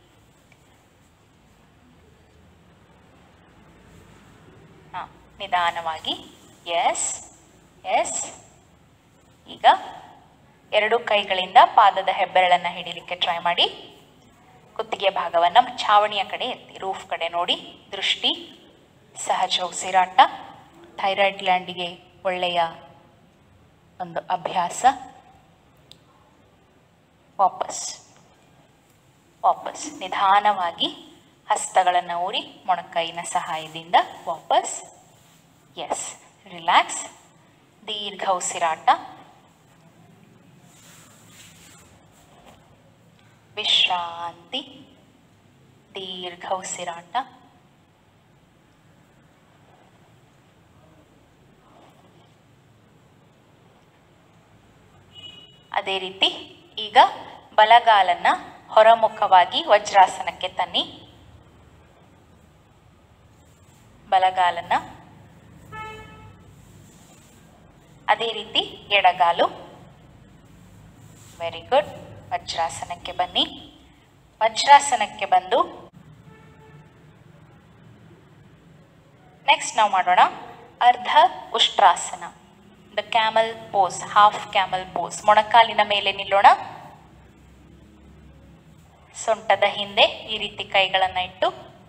ಹಾ ನಿಧಾನವಾಗಿ ಎಸ್ ಎಸ್ ಈಗ ಎರಡು ಕೈಗಳಿಂದ ಪಾದದ ಹೆಬ್ಬೆರಳನ್ನ ಹಿಡಿಲಿಕ್ಕೆ ಟ್ರೈ ಮಾಡಿ ಕುತ್ತಿಗೆ ಭಾಗವನ್ನ ಛಾವಣಿಯ ಕಡೆ ಎತ್ತಿ ರೂಫ್ ಕಡೆ ನೋಡಿ ದೃಷ್ಟಿ ಸಹಜ ಉಸಿರಾಟ ಥೈರಾಯ್ಡ್ ಗ್ಲ್ಯಾಂಡಿಗೆ ಒಳ್ಳೆಯ ಒಂದು ಅಭ್ಯಾಸ ವಾಪಸ್ ವಾಪಸ್ ನಿಧಾನವಾಗಿ ಹಸ್ತಗಳನ್ನು ಊರಿ ಮೊಣಕೈನ ಸಹಾಯದಿಂದ ವಾಪಸ್ ಎಸ್ ರಿಲ್ಯಾಕ್ಸ್ ದೀರ್ಘ ಉಸಿರಾಟ ವಿಶ್ರಾಂತಿ ದೀರ್ಘ ಉಸಿರಾಟ ಅದೇ ರೀತಿ ಈಗ ಬಲಗಾಲನ್ನ ಹೊರಮುಖವಾಗಿ ವಜ್ರಾಸನಕ್ಕೆ ತನ್ನಿ ಬಲಗಾಲನ್ನ ಅದೇ ರೀತಿ ಎಡಗಾಲು ವೆರಿ ಗುಡ್ ವಜ್ರಾಸನಕ್ಕೆ ಬನ್ನಿ ವಜ್ರಾಸನಕ್ಕೆ ಬಂದು ನೆಕ್ಸ್ಟ್ ನಾವು ಮಾಡೋಣ Ardha Ushtrasana the camel pose half camel pose ಮೊಣಕಾಲಿನ ಮೇಲೆ ನಿಲ್ಲೋಣ ಸೊಂಟದ ಹಿಂದೆ ಈ ರೀತಿ ಕೈಗಳನ್ನು ಇಟ್ಟು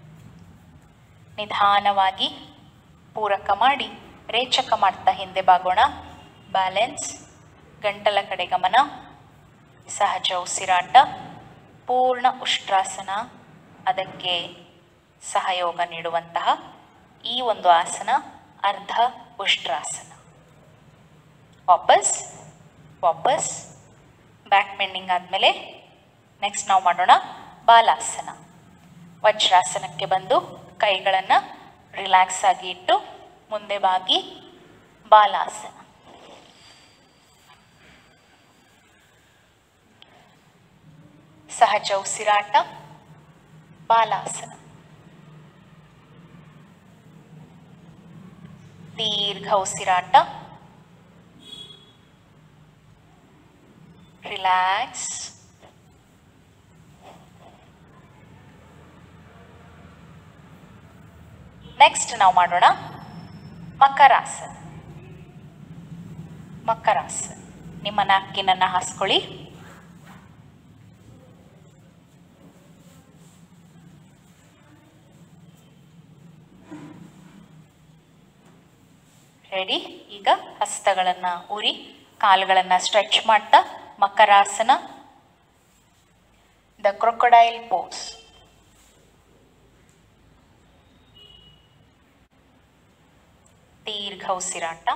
ನಿಧಾನವಾಗಿ ಪೂರಕ ಮಾಡಿ ರೇಚಕ ಮಾಡ್ತಾ ಹಿಂದೆ ಬಾಗೋಣ ಬ್ಯಾಲೆನ್ಸ್ ಗಂಟಲ ಕಡೆ ಗಮನ ಸಹಜ ಉಸಿರಾಟ ಪೂರ್ಣ ಉಷ್ಟ್ರಾಸನ ಅದಕ್ಕೆ ಸಹಯೋಗ ನೀಡುವಂತಹ ಈ ಒಂದು ಆಸನ ಅರ್ಧ ಉಷ್ಟ್ರಾಸನ ವಾಪಸ್ ವಾಪಸ್ ಬ್ಯಾಕ್ ಬೆಂಡಿಂಗ್ ಆದಮೇಲೆ ನೆಕ್ಸ್ಟ್ ನಾವು ಮಾಡೋಣ ಬಾಲಾಸನ ವಜ್ರಾಸನಕ್ಕೆ ಬಂದು ಕೈಗಳನ್ನು ರಿಲ್ಯಾಕ್ಸ್ ಆಗಿ ಇಟ್ಟು ಮುಂದೆ ಬಾಗಿ ಬಾಲಾಸನ ಸಹಜ ಉಸಿರಾಟ ಬಾಲಾಸನ ದೀರ್ಘ ಉಸಿರಾಟ ರಿಲ್ಯಾಕ್ಸ್ ನೆಕ್ಸ್ಟ್ ನಾವು ಮಾಡೋಣ ಮಕರಾಸನ ಮಕರಾಸನ ನಿಮ್ಮ ನ್ಯಾಪ್ಕಿನನ್ನು ಹಾಸ್ಕೊಳ್ಳಿ ರೆಡಿ ಈಗ ಹಸ್ತಗಳನ್ನು ಉರಿ ಕಾಲುಗಳನ್ನು ಸ್ಟ್ರೆಚ್ ಮಾಡ್ತಾ ಮಕರಾಸನ ದ ಕ್ರೊಕೊಡೈಲ್ ಪೋಸ್ ದೀರ್ಘ ಉಸಿರಾಟ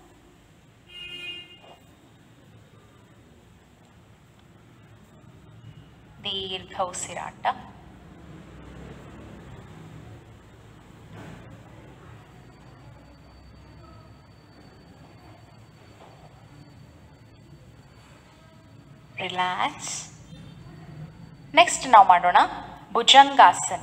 ದೀರ್ಘ ಉಸಿರಾಟ ರಿಲ್ಯಾಕ್ಸ್ ನೆಕ್ಸ್ಟ್ ನಾವು ಮಾಡೋಣ ಭುಜಂಗಾಸನ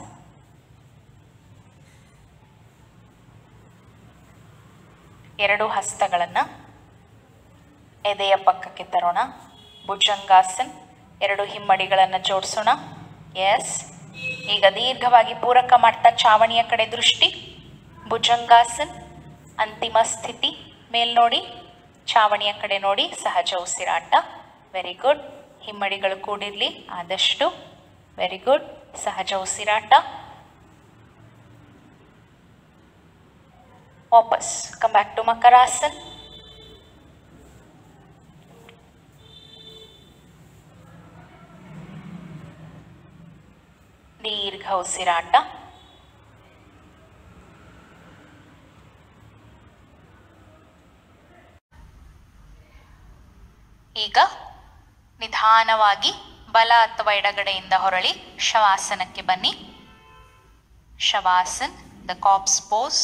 ಎರಡು ಹಸ್ತಗಳನ್ನು ಎದೆಯ ಪಕ್ಕಕ್ಕೆ ತರೋಣ ಭುಜಂಗಾಸನ್ ಎರಡು ಹಿಮ್ಮಡಿಗಳನ್ನು ಜೋಡಿಸೋಣ ಎಸ್ ಈಗ ದೀರ್ಘವಾಗಿ ಪೂರಕ ಮಾಡ್ತಾ ಚಾವಣಿಯ ಕಡೆ ದೃಷ್ಟಿ ಭುಜಂಗಾಸನ್ ಅಂತಿಮ ಸ್ಥಿತಿ ಮೇಲ್ ನೋಡಿ ಚಾವಣಿಯ ಕಡೆ ನೋಡಿ ಸಹಜ ಉಸಿರಾಟ ವೆರಿ ಗುಡ್ ಹಿಮ್ಮಡಿಗಳು ಕೂಡಿರಲಿ ಆದಷ್ಟು ವೆರಿ ಗುಡ್ ಸಹಜ ಉಸಿರಾಟ ವಾಪಸ್ ಕಮ್ ಬ್ಯಾಕ್ ಟು ಮಕರಾಸನ್ ದೀರ್ಘ ಉಸಿರಾಟ ಈಗ ನಿಧಾನವಾಗಿ ಬಲ ಅಥವಾ ಎಡಗಡೆಯಿಂದ ಹೊರಳಿ ಶವಾಸನಕ್ಕೆ ಬನ್ನಿ shavasan the corpse pose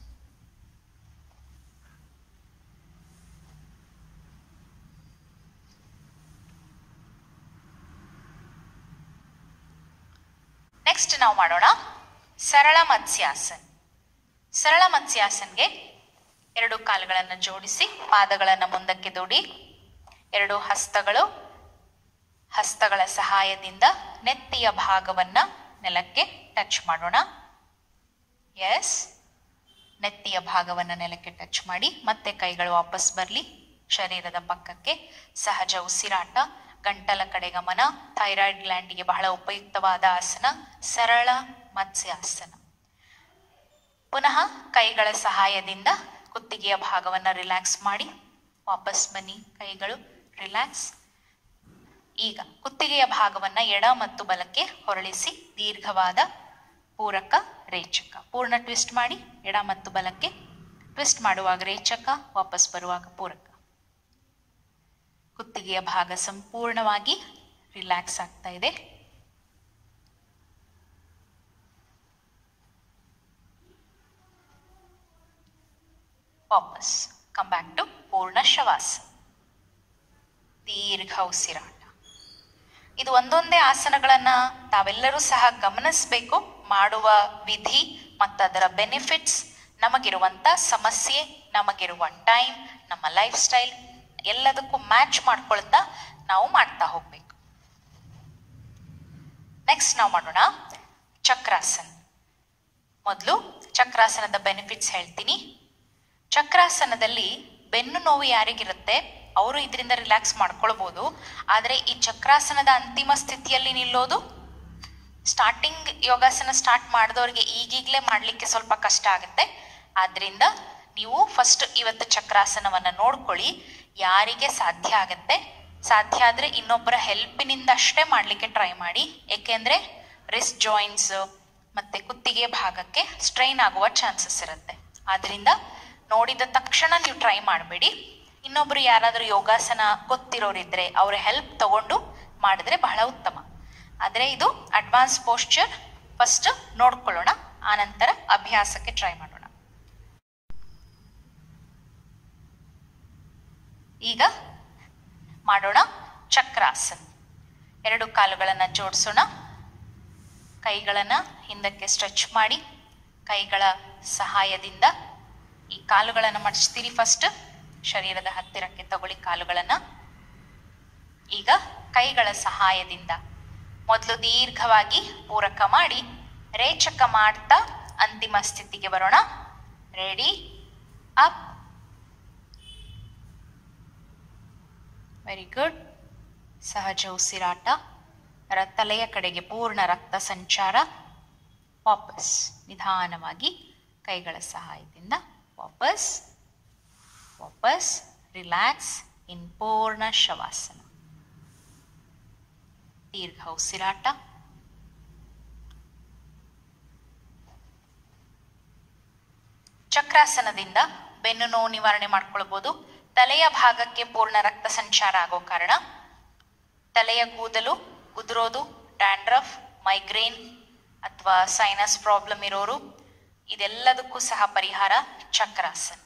next ನಾವು ಮಾಡೋಣ ಸರಳ ಮತ್ಸ್ಯಾಸನ್ ಸರಳ ಮತ್ಸ್ಯಾಸನ್ಗೆ ಎರಡು ಕಾಲುಗಳನ್ನು ಜೋಡಿಸಿ ಪಾದಗಳನ್ನು ಮುಂದಕ್ಕೆ ದೂಡಿ ಎರಡು ಹಸ್ತಗಳು ಹಸ್ತಗಳ ಸಹಾಯದಿಂದ ನೆತ್ತಿಯ ಭಾಗವನ್ನ ನೆಲಕ್ಕೆ ಟಚ್ ಮಾಡೋಣ ಎಸ್ ನೆತ್ತಿಯ ಭಾಗವನ್ನು ನೆಲಕ್ಕೆ ಟಚ್ ಮಾಡಿ ಮತ್ತೆ ಕೈಗಳು ವಾಪಸ್ ಬರಲಿ ಶರೀರದ ಪಕ್ಕಕ್ಕೆ ಸಹಜ ಉಸಿರಾಟ ಗಂಟಲ ಕಡೆ ಗಮನ ಥೈರಾಯ್ಡ್ ಗ್ಲ್ಯಾಂಡಿಗೆ ಬಹಳ ಉಪಯುಕ್ತವಾದ ಆಸನ ಸರಳ ಮತ್ಸ್ಯಾಸನ ಪುನಃ ಕೈಗಳ ಸಹಾಯದಿಂದ ಕುತ್ತಿಗೆಯ ಭಾಗವನ್ನು ರಿಲ್ಯಾಕ್ಸ್ ಮಾಡಿ ವಾಪಸ್ ಬನ್ನಿ ಕೈಗಳು ರಿಲ್ಯಾಕ್ಸ್ ಈಗ ಕುತ್ತಿಗೆಯ ಭಾಗವನ್ನ ಎಡ ಮತ್ತು ಬಲಕ್ಕೆ ಹೊರಳಿಸಿ ದೀರ್ಘವಾದ ಪೂರಕ ರೇಚಕ ಪೂರ್ಣ ಟ್ವಿಸ್ಟ್ ಮಾಡಿ ಎಡ ಮತ್ತು ಬಲಕ್ಕೆ ಟ್ವಿಸ್ಟ್ ಮಾಡುವಾಗ ರೇಚಕ ವಾಪಸ್ ಬರುವಾಗ ಪೂರಕ ಕುತ್ತಿಗೆಯ ಭಾಗ ಸಂಪೂರ್ಣವಾಗಿ ರಿಲ್ಯಾಕ್ಸ್ ಆಗ್ತಾ ಇದೆ ವಾಪಸ್ ಕಮ್ ಬ್ಯಾಕ್ ಟು ಪೂರ್ಣ ಶವಾಸ ದೀರ್ಘ ಉಸಿರಾಟ ಇದು ಒಂದೊಂದೇ ಆಸನಗಳನ್ನ ತಾವೆಲ್ಲರೂ ಸಹ ಗಮನಿಸಬೇಕು ಮಾಡುವ ವಿಧಿ ಮತ್ತು ಅದರ ಬೆನಿಫಿಟ್ಸ್ ನಮಗಿರುವಂತ ಸಮಸ್ಯೆ ನಮಗಿರುವ ಟೈಮ್ ನಮ್ಮ ಲೈಫ್ ಸ್ಟೈಲ್ ಎಲ್ಲದಕ್ಕೂ ಮ್ಯಾಚ್ ಮಾಡ್ಕೊಳ್ತಾ ನಾವು ಮಾಡ್ತಾ ಹೋಗ್ಬೇಕು ನೆಕ್ಸ್ಟ್ ನಾವು ಮಾಡೋಣ ಚಕ್ರಾಸನ್ ಮೊದಲು ಚಕ್ರಾಸನದ ಬೆನಿಫಿಟ್ಸ್ ಹೇಳ್ತೀನಿ ಚಕ್ರಾಸನದಲ್ಲಿ ಬೆನ್ನು ನೋವು ಯಾರಿಗಿರುತ್ತೆ ಅವರು ಇದರಿಂದ ರಿಲ್ಯಾಕ್ಸ್ ಮಾಡ್ಕೊಳ್ಬೋದು ಆದರೆ ಈ ಚಕ್ರಾಸನದ ಅಂತಿಮ ಸ್ಥಿತಿಯಲ್ಲಿ ನಿಲ್ಲೋದು ಸ್ಟಾರ್ಟಿಂಗ್ ಯೋಗಾಸನ ಸ್ಟಾರ್ಟ್ ಮಾಡಿದವ್ರಿಗೆ ಈಗೀಗಲೇ ಮಾಡಲಿಕ್ಕೆ ಸ್ವಲ್ಪ ಕಷ್ಟ ಆಗುತ್ತೆ ಆದ್ರಿಂದ ನೀವು ಫಸ್ಟ್ ಇವತ್ತು ಚಕ್ರಾಸನವನ್ನು ನೋಡ್ಕೊಳ್ಳಿ ಯಾರಿಗೆ ಸಾಧ್ಯ ಆಗತ್ತೆ ಸಾಧ್ಯ ಆದರೆ ಇನ್ನೊಬ್ಬರ ಹೆಲ್ಪಿನಿಂದ ಅಷ್ಟೇ ಮಾಡಲಿಕ್ಕೆ ಟ್ರೈ ಮಾಡಿ ಏಕೆಂದರೆ ರಿಸ್ಟ್ ಜಾಯಿಂಟ್ಸ್ ಮತ್ತೆ ಕುತ್ತಿಗೆ ಭಾಗಕ್ಕೆ ಸ್ಟ್ರೈನ್ ಆಗುವ ಚಾನ್ಸಸ್ ಇರುತ್ತೆ ಆದ್ರಿಂದ ನೋಡಿದ ತಕ್ಷಣ ನೀವು ಟ್ರೈ ಮಾಡಬೇಡಿ ಇನ್ನೊಬ್ರು ಯಾರಾದರೂ ಯೋಗಾಸನ ಗೊತ್ತಿರೋರಿದ್ರೆ ಅವರ ಹೆಲ್ಪ್ ತಗೊಂಡು ಮಾಡಿದ್ರೆ ಬಹಳ ಉತ್ತಮ ಆದರೆ ಇದು ಅಡ್ವಾನ್ಸ್ ಪೋಸ್ಚರ್ ಫಸ್ಟ್ ನೋಡ್ಕೊಳ್ಳೋಣ ಆನಂತರ ಅಭ್ಯಾಸಕ್ಕೆ ಟ್ರೈ ಮಾಡೋಣ ಈಗ ಮಾಡೋಣ ಚಕ್ರಾಸನ್ ಎರಡು ಕಾಲುಗಳನ್ನು ಜೋಡಿಸೋಣ ಕೈಗಳನ್ನು ಹಿಂದಕ್ಕೆ ಸ್ಟ್ರೆಚ್ ಮಾಡಿ ಕೈಗಳ ಸಹಾಯದಿಂದ ಈ ಕಾಲುಗಳನ್ನು ಮಡಚ್ತೀರಿ ಫಸ್ಟ್ ಶರೀರದ ಹತ್ತಿರಕ್ಕೆ ತಗೊಳ್ಳಿ ಕಾಲುಗಳನ್ನು ಈಗ ಕೈಗಳ ಸಹಾಯದಿಂದ ಮೊದಲು ದೀರ್ಘವಾಗಿ ಪೂರಕ ಮಾಡಿ ರೇಚಕ ಮಾಡ್ತಾ ಅಂತಿಮ ಸ್ಥಿತಿಗೆ ಬರೋಣ ರೆಡಿ ಅಪ್ ವೆರಿ ಗುಡ್ ಸಹಜ ಉಸಿರಾಟ ರ- ತಲೆಯ ಕಡೆಗೆ ಪೂರ್ಣ ರಕ್ತ ಸಂಚಾರ ವಾಪಸ್ ನಿಧಾನವಾಗಿ ಕೈಗಳ ಸಹಾಯದಿಂದ ವಾಪಸ್ ವಾಪಸ್ ರಿಲ್ಯಾಕ್ಸ್ ಇನ್ ಪೂರ್ಣ ಶವಾಸನ ದೀರ್ಘ ಉಸಿರಾಟ ಚಕ್ರಾಸನದಿಂದ ಬೆನ್ನು ನೋವು ನಿವಾರಣೆ ಮಾಡ್ಕೊಳ್ಬೋದು ತಲೆಯ ಭಾಗಕ್ಕೆ ಪೂರ್ಣ ರಕ್ತ ಸಂಚಾರ ಆಗೋ ಕಾರಣ ತಲೆಯ ಕೂದಲು ಉದುರೋದು ಡ್ಯಾಂಡ್ರಫ್ ಮೈಗ್ರೇನ್ ಅಥವಾ ಸೈನಸ್ ಪ್ರಾಬ್ಲಮ್ ಇರೋರು ಇದೆಲ್ಲದಕ್ಕೂ ಸಹ ಪರಿಹಾರ ಚಕ್ರಾಸನ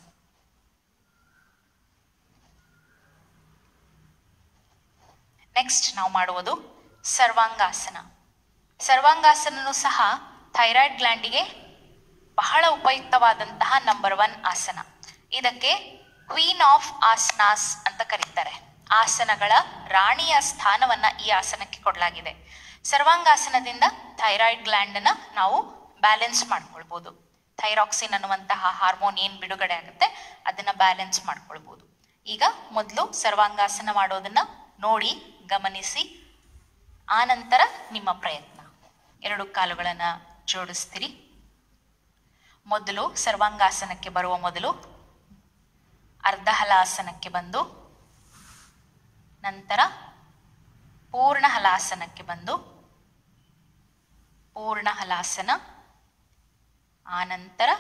ನೆಕ್ಸ್ಟ್ ನಾವು ಮಾಡುವುದು ಸರ್ವಾಂಗಾಸನ ಸರ್ವಾಂಗಾಸನನು ಸಹ ಥೈರಾಯ್ಡ್ ಗ್ಲ್ಯಾಂಡಿಗೆ ಬಹಳ ಉಪಯುಕ್ತವಾದಂತಹ ನಂಬರ್ ಒನ್ ಆಸನ ಇದಕ್ಕೆ ಕ್ವೀನ್ ಆಫ್ ಆಸನಾಸ್ ಅಂತ ಕರೀತಾರೆ ಆಸನಗಳ ರಾಣಿಯ ಸ್ಥಾನವನ್ನ ಈ ಆಸನಕ್ಕೆ ಕೊಡಲಾಗಿದೆ ಸರ್ವಾಂಗಾಸನದಿಂದ ಥೈರಾಯ್ಡ್ ಗ್ಲ್ಯಾಂಡ್ ಅನ್ನ ನಾವು ಬ್ಯಾಲೆನ್ಸ್ ಮಾಡ್ಕೊಳ್ಬೋದು ಥೈರಾಕ್ಸಿನ್ ಅನ್ನುವಂತಹ ಹಾರ್ಮೋನ್ ಏನ್ ಬಿಡುಗಡೆ ಆಗುತ್ತೆ ಅದನ್ನ ಬ್ಯಾಲೆನ್ಸ್ ಮಾಡ್ಕೊಳ್ಬೋದು ಈಗ ಮೊದಲು ಸರ್ವಾಂಗಾಸನ ಮಾಡೋದನ್ನ ನೋಡಿ ಗಮನಿಸಿ ಆನಂತರ ನಿಮ್ಮ ಪ್ರಯತ್ನ ಎರಡು ಕಾಲುಗಳನ್ನ ಜೋಡಿಸ್ತೀರಿ ಮೊದಲು ಸರ್ವಾಂಗಾಸನಕ್ಕೆ ಬರುವ ಮೊದಲು ಅರ್ಧ ಹಲಾಸನಕ್ಕೆ ಬಂದು ನಂತರ ಪೂರ್ಣ ಹಲಾಸನಕ್ಕೆ ಬಂದು ಪೂರ್ಣ ಹಲಾಸನ ಆನಂತರ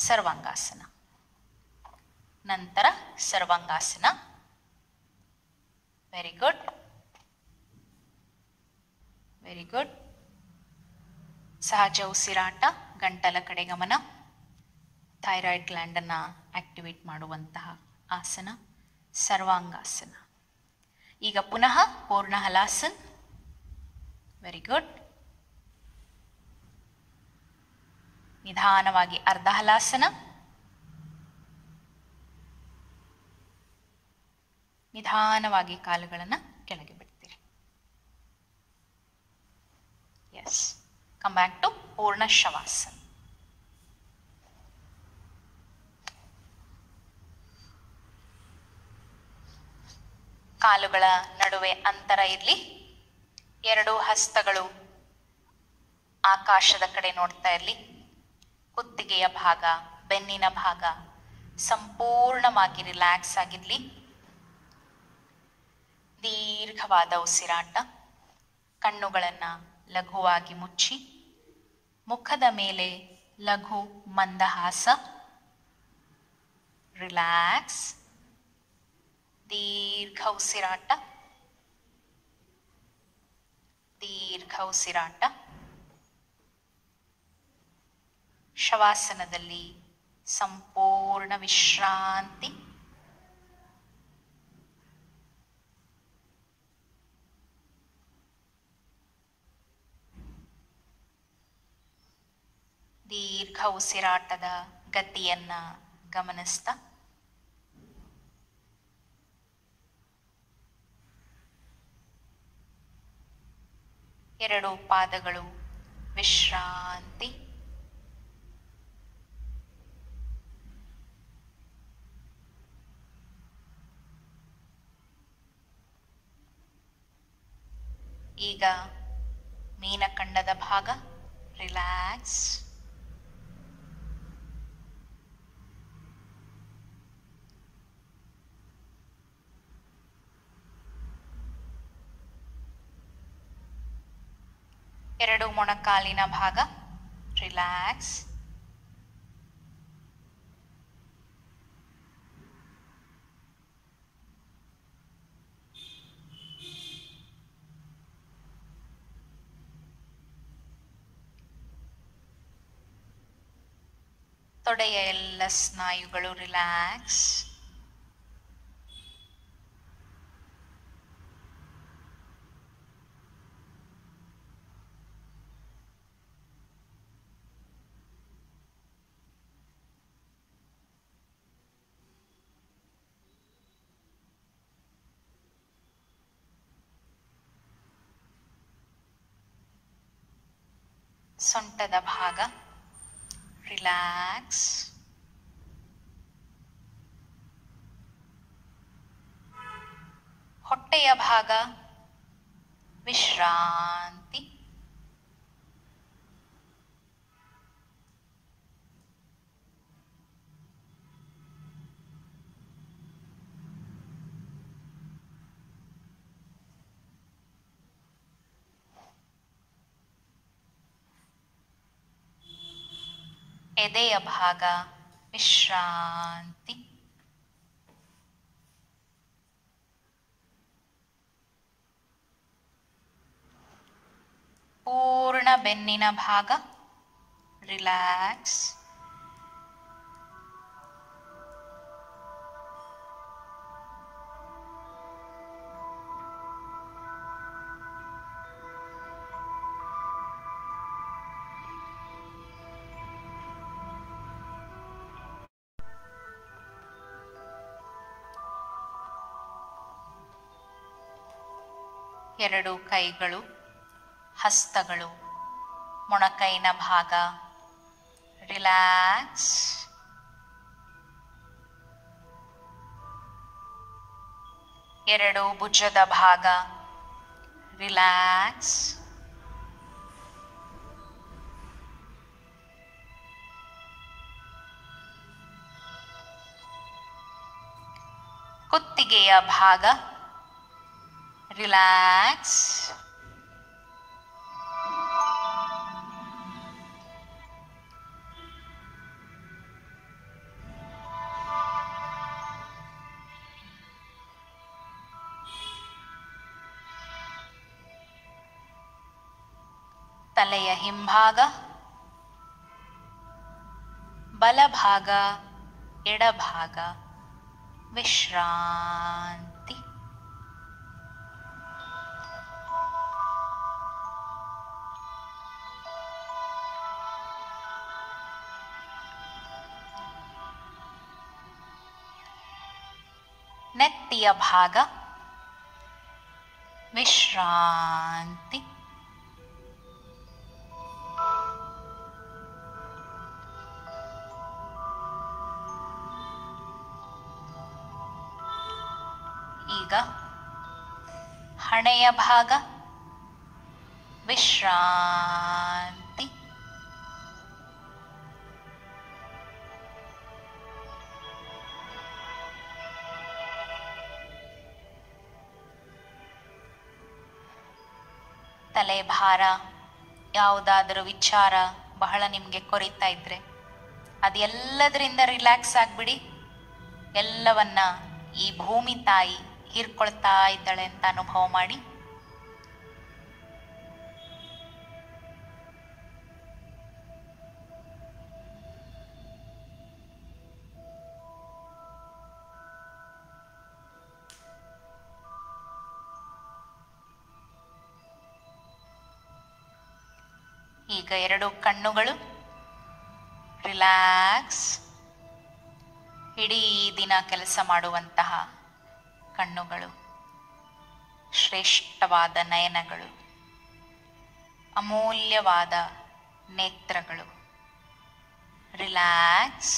ಸರ್ವಾಂಗಾಸನ ನಂತರ ಸರ್ವಾಂಗಾಸನ ವೆರಿ ಗುಡ್ ವೆರಿ ಗುಡ್ ಸಹಜ ಉಸಿರಾಟ ಗಂಟಲ ಕಡೆ ಗಮನ ಥೈರಾಯ್ಡ್ ಗ್ಲ್ಯಾಂಡನ್ನು ಆಕ್ಟಿವೇಟ್ ಮಾಡುವಂತಹ ಆಸನ ಸರ್ವಾಂಗಾಸನ ಈಗ ಪುನಃ ಪೂರ್ಣ ಹಲಾಸನ್ ವೆರಿ ಗುಡ್ ನಿಧಾನವಾಗಿ ಅರ್ಧ ಹಲಾಸನ ನಿಧಾನವಾಗಿ ಕಾಲುಗಳನ್ನು ಕೆಳಗೆ ಬಿಡ್ತೀರಿ ಎಸ್ ಕಮ್ ಬ್ಯಾಕ್ ಟು ಪೂರ್ಣ ಶವಾಸನ್ ಕಾಲುಗಳ ನಡುವೆ ಅಂತರ ಇರಲಿ ಎರಡು ಹಸ್ತಗಳು ಆಕಾಶದ ಕಡೆ ನೋಡ್ತಾ ಇರಲಿ ಕುತ್ತಿಗೆಯ ಭಾಗ ಬೆನ್ನಿನ ಭಾಗ ಸಂಪೂರ್ಣವಾಗಿ ರಿಲ್ಯಾಕ್ಸ್ ಆಗಿರಲಿ ದೀರ್ಘವಾದ ಉಸಿರಾಟ ಕಣ್ಣುಗಳನ್ನು ಲಘುವಾಗಿ ಮುಚ್ಚಿ ಮುಖದ ಮೇಲೆ ಲಘು ಮಂದಹಾಸ ರಿಲ್ಯಾಕ್ಸ್ ದೀರ್ಘ ಉಸಿರಾಟ ದೀರ್ಘ ಉಸಿರಾಟ ಶವಾಸನದಲ್ಲಿ ಸಂಪೂರ್ಣ ವಿಶ್ರಾಂತಿ ದೀರ್ಘ ಉಸಿರಾಟದ ಗತಿಯನ್ನ ಗಮನಿಸ್ತಾ ಎರಡು ಪಾದಗಳು ವಿಶ್ರಾಂತಿ ಈಗ ಮೀನಖಂಡದ ಭಾಗ ರಿಲ್ಯಾಕ್ಸ್ ಎರಡು ಮೊಣಕಾಲಿನ ಭಾಗ ರಿಲ್ಯಾಕ್ಸ್ ತೊಡೆಯ ಎಲ್ಲ ಸ್ನಾಯುಗಳು ರಿಲ್ಯಾಕ್ಸ್ ಸೊಂಟದ ಭಾಗ ರಿಲ್ಯಾಕ್ಸ್ ಹೊಟ್ಟೆಯ ಭಾಗ ವಿಶ್ರಾಂತಿ ಎದೆಯ ಭಾಗ ವಿಶ್ರಾಂತಿ ಪೂರ್ಣ ಬೆನ್ನಿನ ಭಾಗ ರಿಲ್ಯಾಕ್ಸ್ ಎರಡು ಕೈಗಳು ಹಸ್ತಗಳು ಮೊಣಕೈನ ಭಾಗ ರಿಲ್ಯಾಕ್ಸ್ ಎರಡು ಭುಜದ ಭಾಗ ರಿಲ್ಯಾಕ್ಸ್ ಕುತ್ತಿಗೆಯ ಭಾಗ ರಿಲ್ಯಾಕ್ಸ್ ತಲೆಯ ಹಿಂಭಾಗ ಬಲಭಾಗ ಎಡಭಾಗ ವಿಶ್ರಾಂತಿ ನೆತ್ತಿಯ ಭಾಗ ವಿಶ್ರಾಂತಿ ಈಗ ಹಣೆಯ ಭಾಗ ವಿಶ್ರಾಂತಿ ತಲೆ ಭಾರ ಯಾವುದಾದರೂ ವಿಚಾರ ಬಹಳ ನಿಮಗೆ ಕೊರಿತಾ ಇದ್ರೆ ಅದೆಲ್ಲದರಿಂದ ರಿಲ್ಯಾಕ್ಸ್ ಆಗಿಬಿಡಿ ಎಲ್ಲವನ್ನ ಈ ಭೂಮಿ ತಾಯಿ ಹೀರ್ಕೊಳ್ತಾ ಇದ್ದಾಳೆ ಅಂತ ಅನುಭವ ಮಾಡಿ ಈಗ ಎರಡು ಕಣ್ಣುಗಳು ರಿಲ್ಯಾಕ್ಸ್ ಇಡೀ ದಿನ ಕೆಲಸ ಮಾಡುವಂತಹ ಕಣ್ಣುಗಳು ಶ್ರೇಷ್ಠವಾದ ನಯನಗಳು ಅಮೂಲ್ಯವಾದ ನೇತ್ರಗಳು ರಿಲ್ಯಾಕ್ಸ್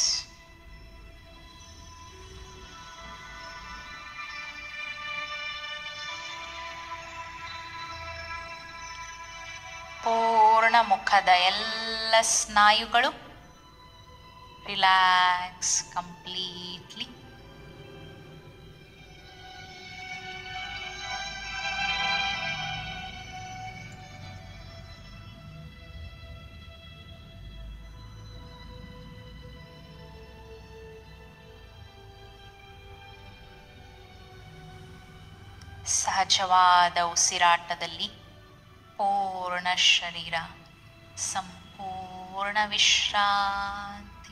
ಪೂರ್ಣ ಮುಖದ ಎಲ್ಲ ಸ್ನಾಯುಗಳು ರಿಲ್ಯಾಕ್ಸ್ ಕಂಪ್ಲೀಟ್ಲಿ ಸಹಜವಾದ ಉಸಿರಾಟದಲ್ಲಿ ಪೂರ್ಣ ಶರೀರ ಸಂಪೂರ್ಣ ವಿಶ್ರಾಂತಿ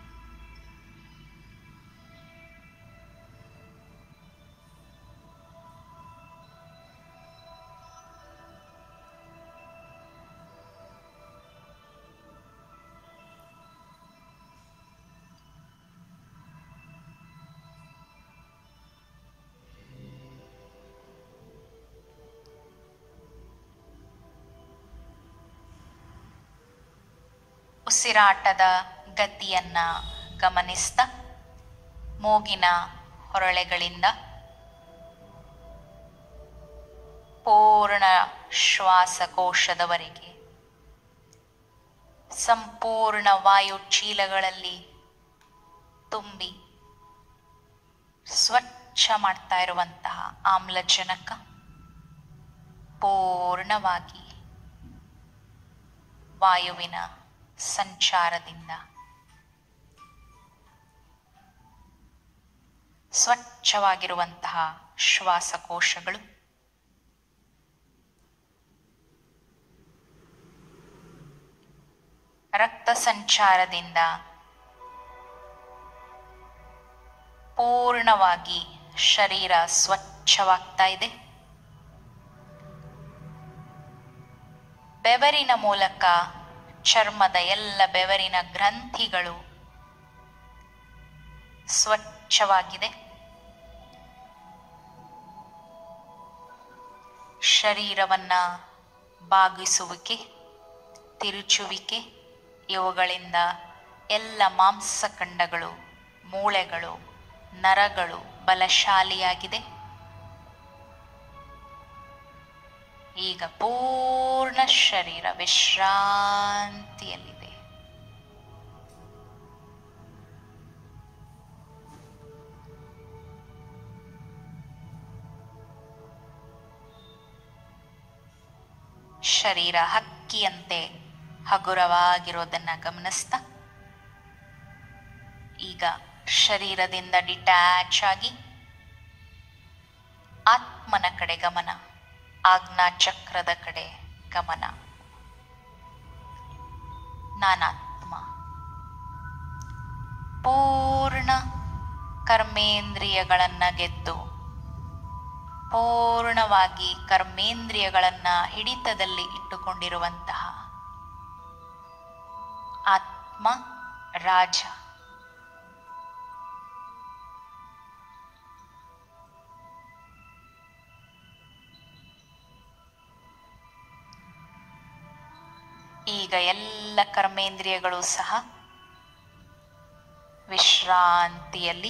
ಉಸಿರಾಟದ ಗತಿಯನ್ನ ಗಮನಿಸ್ತಾ ಮೂಗಿನ ಹೊರಳೆಗಳಿಂದ ಪೂರ್ಣ ಶ್ವಾಸಕೋಶದವರೆಗೆ ಸಂಪೂರ್ಣ ವಾಯು ಚೀಲಗಳಲ್ಲಿ ತುಂಬಿ ಸ್ವಚ್ಛ ಮಾಡ್ತಾ ಇರುವಂತಹ ಆಮ್ಲಜನಕ ಪೂರ್ಣವಾಗಿ ವಾಯುವಿನ ಸಂಚಾರದಿಂದ ಸ್ವಚ್ಛವಾಗಿರುವಂತಹ ಶ್ವಾಸಕೋಶಗಳು ರಕ್ತ ಸಂಚಾರದಿಂದ ಪೂರ್ಣವಾಗಿ ಶರೀರ ಸ್ವಚ್ಛವಾಗ್ತಾ ಇದೆ ಬೆವರಿನ ಮೂಲಕ ಚರ್ಮದ ಎಲ್ಲ ಬೆವರಿನ ಗ್ರಂಥಿಗಳು ಸ್ವಚ್ಛವಾಗಿದೆ ಶರೀರವನ್ನ ಬಾಗಿಸುವಿಕೆ ತಿರುಚುವಿಕೆ ಇವುಗಳಿಂದ ಎಲ್ಲ ಮಾಂಸಖಂಡಗಳು ಮೂಳೆಗಳು ನರಗಳು ಬಲಶಾಲಿಯಾಗಿದೆ ಈಗ ಪೂರ್ಣ ಶರೀರ ವಿಶ್ರಾಂತಿಯಲ್ಲಿದೆ ಶರೀರ ಹಕ್ಕಿಯಂತೆ ಹಗುರವಾಗಿರೋದನ್ನ ಗಮನಿಸ್ತಾ ಈಗ ಶರೀರದಿಂದ ಡಿಟ್ಯಾಚ್ ಆಗಿ ಆತ್ಮನ ಕಡೆ ಗಮನ ಆಜ್ಞಾ ಚಕ್ರದ ಕಡೆ ಗಮನ ನಾನಾತ್ಮ ಪೂರ್ಣ ಕರ್ಮೇಂದ್ರಿಯಗಳನ್ನು ಗೆದ್ದು ಪೂರ್ಣವಾಗಿ ಕರ್ಮೇಂದ್ರಿಯಗಳನ್ನ ಹಿಡಿತದಲ್ಲಿ ಇಟ್ಟುಕೊಂಡಿರುವಂತಹ ಆತ್ಮ ರಾಜ ಈಗ ಎಲ್ಲ ಕರ್ಮೇಂದ್ರಿಯಗಳು ಸಹ ವಿಶ್ರಾಂತಿಯಲ್ಲಿ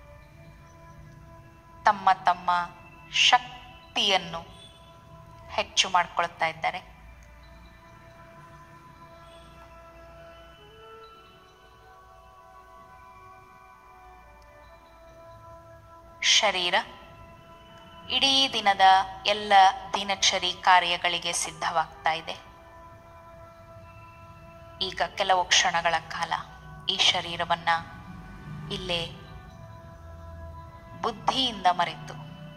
ತಮ್ಮ ತಮ್ಮ ಶಕ್ತಿಯನ್ನು ಹೆಚ್ಚು ಮಾಡಿಕೊಳ್ತಾ ಇದ್ದಾರೆ ಶರೀರ ಇಡೀ ದಿನದ ಎಲ್ಲ ದಿನಚರಿ ಕಾರ್ಯಗಳಿಗೆ ಸಿದ್ಧವಾಗ್ತಾ ಇದೆ ಈಗ ಕೆಲವು ಕ್ಷಣಗಳ ಕಾಲ ಈ ಶರೀರವನ್ನ ಇಲ್ಲೇ ಬುದ್ಧಿಯಿಂದ ಮರೆತು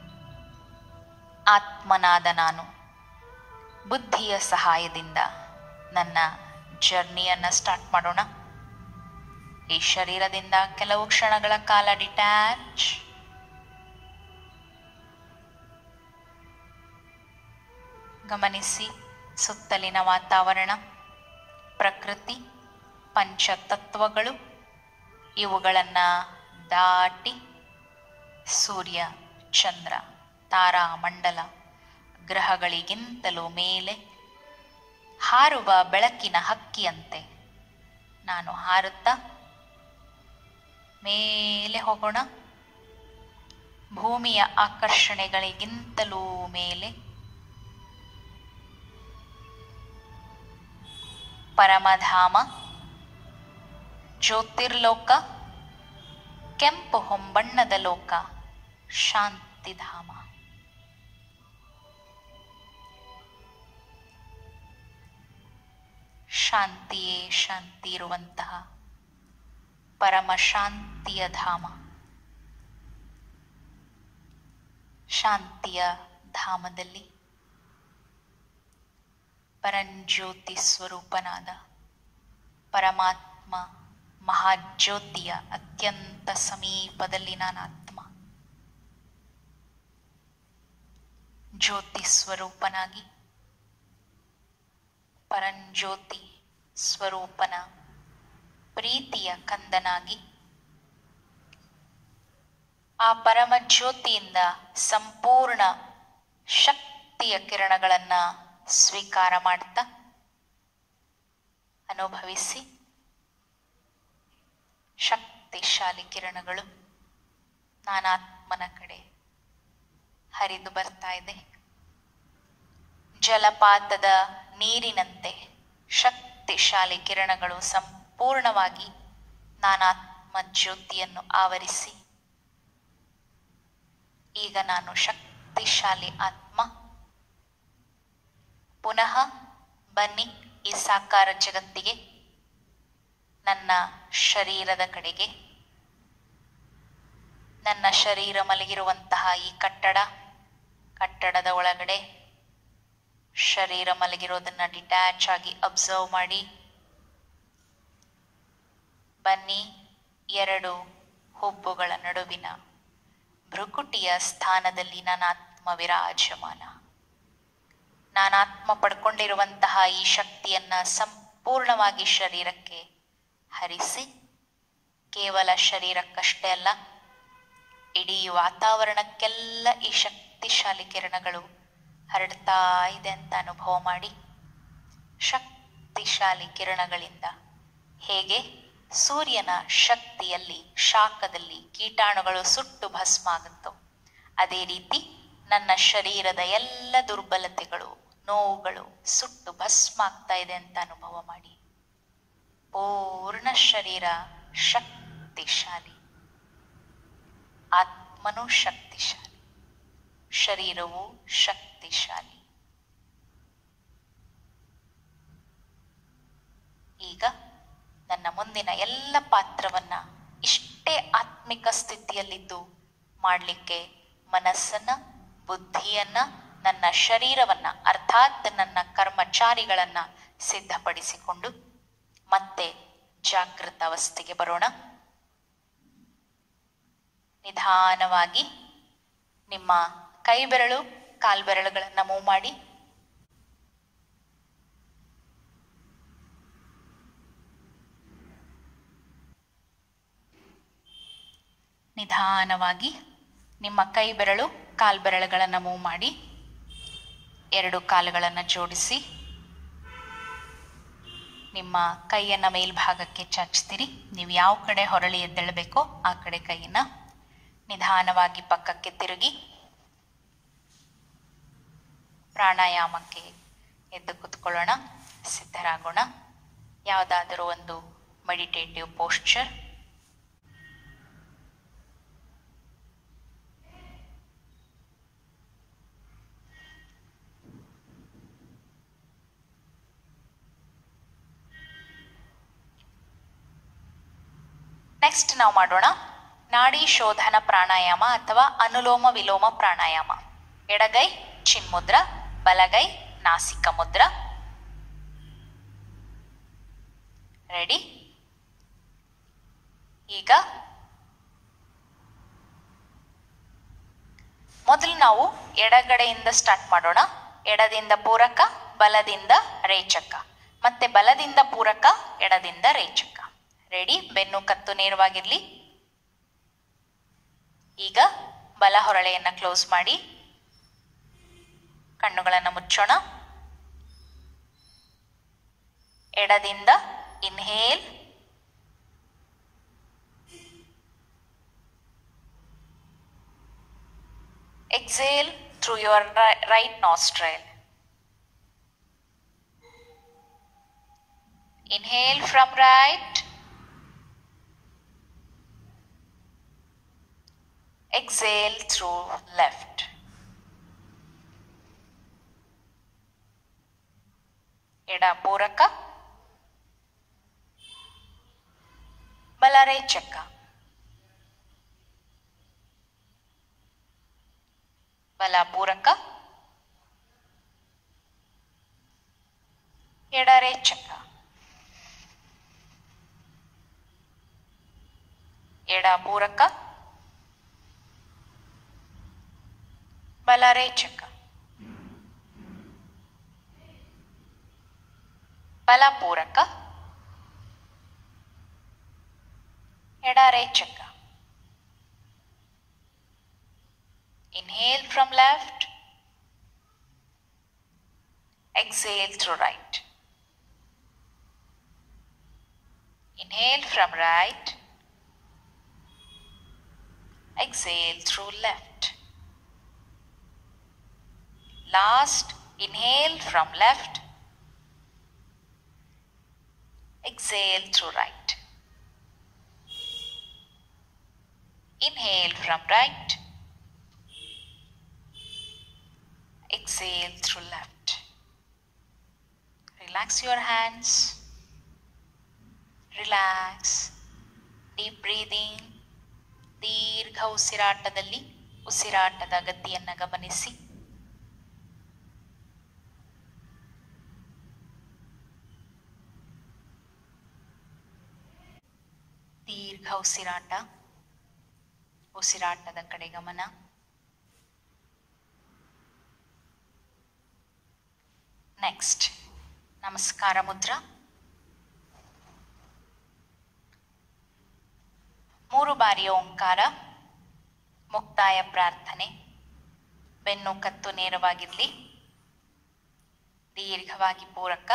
ಆತ್ಮನಾದ ನಾನು ಬುದ್ಧಿಯ ಸಹಾಯದಿಂದ ನನ್ನ ಜರ್ನಿಯನ್ನು ಸ್ಟಾರ್ಟ್ ಮಾಡೋಣ ಈ ಶರೀರದಿಂದ ಕೆಲವು ಕ್ಷಣಗಳ ಕಾಲ ಡಿಟ್ಯಾಚ್ ಗಮನಿಸಿ ಸುತ್ತಲಿನ ವಾತಾವರಣ ಪ್ರಕೃತಿ ಪಂಚತತ್ವಗಳು ಇವುಗಳನ್ನು ದಾಟಿ ಸೂರ್ಯ ಚಂದ್ರ ತಾರಾಮಂಡಲ ಗ್ರಹಗಳಿಗಿಂತಲೂ ಮೇಲೆ ಹಾರುವ ಬೆಳಕಿನ ಹಕ್ಕಿಯಂತೆ ನಾನು ಹಾರುತ್ತಾ ಮೇಲೆ ಹೋಗೋಣ ಭೂಮಿಯ ಆಕರ್ಷಣೆಗಳಿಗಿಂತಲೂ ಮೇಲೆ ಪರಮಧಾಮ ಜ್ಯೋತಿರ್ಲೋಕ ಕೆಂಪು ಹೊಂಬಣ್ಣದ ಲೋಕ ಶಾಂತಿಧಾಮ ಶಾಂತಿಯೇ ಶಾಂತಿ ಇರುವಂತಹ ಪರಮ ಶಾಂತಿಯ ಧಾಮ ಶಾಂತಿಯ ಧಾಮದಲ್ಲಿ ಪರಂಜ್ಯೋತಿ ಸ್ವರೂಪನಾದ ಪರಮಾತ್ಮ ಮಹಾಜ್ಯೋತಿಯ ಅತ್ಯಂತ ಸಮೀಪದಲ್ಲಿ ನಾನಾತ್ಮ ಜ್ಯೋತಿ ಸ್ವರೂಪನಾಗಿ ಪರಂಜ್ಯೋತಿ ಸ್ವರೂಪನ ಪ್ರೀತಿಯ ಕಂದನಾಗಿ ಆ ಪರಮ ಜ್ಯೋತಿಯಿಂದ ಸಂಪೂರ್ಣ ಶಕ್ತಿಯ ಕಿರಣಗಳನ್ನು ಸ್ವೀಕಾರ ಮಾಡ್ತಾ ಅನುಭವಿಸಿ ಶಕ್ತಿಶಾಲಿ ಕಿರಣಗಳು ನಾನಾತ್ಮನ ಕಡೆ ಹರಿದು ಬರ್ತಾ ಇದೆ ಜಲಪಾತದ ನೀರಿನಂತೆ ಶಕ್ತಿಶಾಲಿ ಕಿರಣಗಳು ಸಂಪೂರ್ಣವಾಗಿ ನಾನಾತ್ಮ ಜ್ಯೋತಿಯನ್ನು ಆವರಿಸಿ ಈಗ ನಾನು ಶಕ್ತಿಶಾಲಿ ಆತ್ಮ ಪುನಃ ಬನ್ನಿ ಈ ಸಾಕಾರ ಜಗತ್ತಿಗೆ ನನ್ನ ಶರೀರದ ಕಡೆಗೆ ನನ್ನ ಶರೀರ ಮಲಗಿರುವಂತಹ ಈ ಕಟ್ಟಡ ಕಟ್ಟಡದ ಒಳಗಡೆ ಶರೀರ ಮಲಗಿರೋದನ್ನ ಡಿಟ್ಯಾಚ್ ಆಗಿ ಅಬ್ಸರ್ವ್ ಮಾಡಿ ಬನ್ನಿ ಎರಡು ಹುಬ್ಬುಗಳ ನಡುವಿನ ಭ್ರುಕುಟಿಯ ಸ್ಥಾನದಲ್ಲಿ ನಾನಾತ್ಮ ವಿರಾಜಮಾನ ನಾನಾತ್ಮ ಪಡ್ಕೊಂಡಿರುವಂತಹ ಈ ಶಕ್ತಿಯನ್ನ ಸಂಪೂರ್ಣವಾಗಿ ಶರೀರಕ್ಕೆ ಹರಿಸಿ ಕೇವಲ ಶರೀರಕ್ಕಷ್ಟೇ ಅಲ್ಲ ಇಡೀ ವಾತಾವರಣಕ್ಕೆಲ್ಲ ಈ ಶಕ್ತಿಶಾಲಿ ಕಿರಣಗಳು ಹರಡ್ತಾ ಇದೆ ಅಂತ ಅನುಭವ ಮಾಡಿ ಶಕ್ತಿಶಾಲಿ ಕಿರಣಗಳಿಂದ ಹೇಗೆ ಸೂರ್ಯನ ಶಕ್ತಿಯಲ್ಲಿ ಶಾಖದಲ್ಲಿ ಕೀಟಾಣುಗಳು ಸುಟ್ಟು ಭಸ್ಮ ಆಗುತ್ತೋ ಅದೇ ರೀತಿ ನನ್ನ ಶರೀರದ ಎಲ್ಲ ದುರ್ಬಲತೆಗಳು ನೋವುಗಳು ಸುಟ್ಟು ಭಸ್ಮ ಆಗ್ತಾ ಇದೆ ಅಂತ ಅನುಭವ ಮಾಡಿ ಪೂರ್ಣ ಶರೀರ ಶಕ್ತಿಶಾಲಿ ಆತ್ಮನೂ ಶಕ್ತಿಶಾಲಿ ಶರೀರವು ಶಕ್ತಿಶಾಲಿ ಈಗ ನನ್ನ ಮುಂದಿನ ಎಲ್ಲ ಪಾತ್ರವನ್ನ ಇಷ್ಟೇ ಆತ್ಮಿಕ ಸ್ಥಿತಿಯಲ್ಲಿದ್ದು ಮಾಡಲಿಕ್ಕೆ ಮನಸ್ಸನ್ನ ಬುದ್ಧಿಯನ್ನ ನನ್ನ ಶರೀರವನ್ನ ಅರ್ಥಾತ್ ನನ್ನ ಕರ್ಮಚಾರಿಗಳನ್ನ ಸಿದ್ಧಪಡಿಸಿಕೊಂಡು ಮತ್ತೆ ಜಾಗೃತ ಅವಸ್ಥೆಗೆ ಬರೋಣ ನಿಧಾನವಾಗಿ ನಿಮ್ಮ ಕೈ ಬೆರಳು ಕಾಲ್ಬೆರಳುಗಳನ್ನು ಮೂವ್ ಮಾಡಿ ನಿಧಾನವಾಗಿ ನಿಮ್ಮ ಕೈ ಬೆರಳು ಕಾಲ್ಬೆರಳುಗಳನ್ನು ಮೂವ್ ಮಾಡಿ ಎರಡು ಕಾಲುಗಳನ್ನು ಜೋಡಿಸಿ ನಿಮ್ಮ ಕೈಯನ್ನು ಮೇಲ್ಭಾಗಕ್ಕೆ ಚಾಚ್ತೀರಿ ನೀವು ಯಾವ ಕಡೆ ಹೊರಳಿ ಎದ್ದೇಳಬೇಕೋ ಆ ಕಡೆ ಕೈಯನ್ನು ನಿಧಾನವಾಗಿ ಪಕ್ಕಕ್ಕೆ ತಿರುಗಿ ಪ್ರಾಣಾಯಾಮಕ್ಕೆ ಎದ್ದು ಕೂತ್ಕೊಳ್ಳೋಣ ಸಿದ್ಧರಾಗೋಣ ಯಾವುದಾದರೂ ಒಂದು ಮೆಡಿಟೇಟಿವ್ ಪೋಸ್ಚರ್ ನೆಕ್ಸ್ಟ್ ನಾವು ಮಾಡೋಣ ನಾಡಿ ಶೋಧನ ಪ್ರಾಣಾಯಾಮ ಅಥವಾ ಅನುಲೋಮ ವಿಲೋಮ ಪ್ರಾಣಾಯಾಮ ಎಡಗೈ ಚಿನ್ಮುದ್ರ ಬಲಗೈ ನಾಸಿಕ ಮುದ್ರ ರೆಡಿ ಈಗ ಮೊದಲು ನಾವು ಎಡಗಡೆಯಿಂದ ಸ್ಟಾರ್ಟ್ ಮಾಡೋಣ ಎಡದಿಂದ ಪೂರಕ ಬಲದಿಂದ ರೇಚಕ ಮತ್ತೆ ಬಲದಿಂದ ಪೂರಕ ಎಡದಿಂದ ರೇಚಕ ರೆಡಿ ಬೆನ್ನು ಕತ್ತು ನೇರವಾಗಿರ್ಲಿ ಈಗ ಬಲ ಹೊರಳೆಯನ್ನ ಕ್ಲೋಸ್ ಮಾಡಿ ಕಣ್ಣುಗಳನ್ನು ಮುಚ್ಚೋಣ ಎಡದಿಂದ inhale exhale through your ri- right nostril. Inhale from right. Exhale through left. ಎಡ ಪೂರಕ ಬಲರೇಚಕ ಬಲ ಪೂರಕ ಎಡರೇಚಕ ಎಡ ಪೂರಕ ಬಲರೇಚಕ ಬಲ ಪೂರಕ ಎಡರೇಚಕ Inhale from left. Exhale through right. Inhale from right. Exhale through left. Last, inhale from left. Exhale through right. Inhale from right. Exhale through left. Relax your hands. Relax. Deep breathing. ದೀರ್ಘ ಉಸಿರಾಟದಲ್ಲಿ ಉಸಿರಾಟದ ಗತಿಯನ್ನು ಗಮನಿಸಿ ದೀರ್ಘ ಉಸಿರಾಟ ಉಸಿರಾಟದ ಕಡೆ ಗಮನ next ನಮಸ್ಕಾರ ಮುದ್ರಾ ಮೂರು ಬಾರಿ ಓಂಕಾರ ಮುಕ್ತಾಯ ಪ್ರಾರ್ಥನೆ ಬೆನ್ನು ಕತ್ತು ನೇರವಾಗಿರಲಿ ದೀರ್ಘವಾಗಿ ಪೂರಕ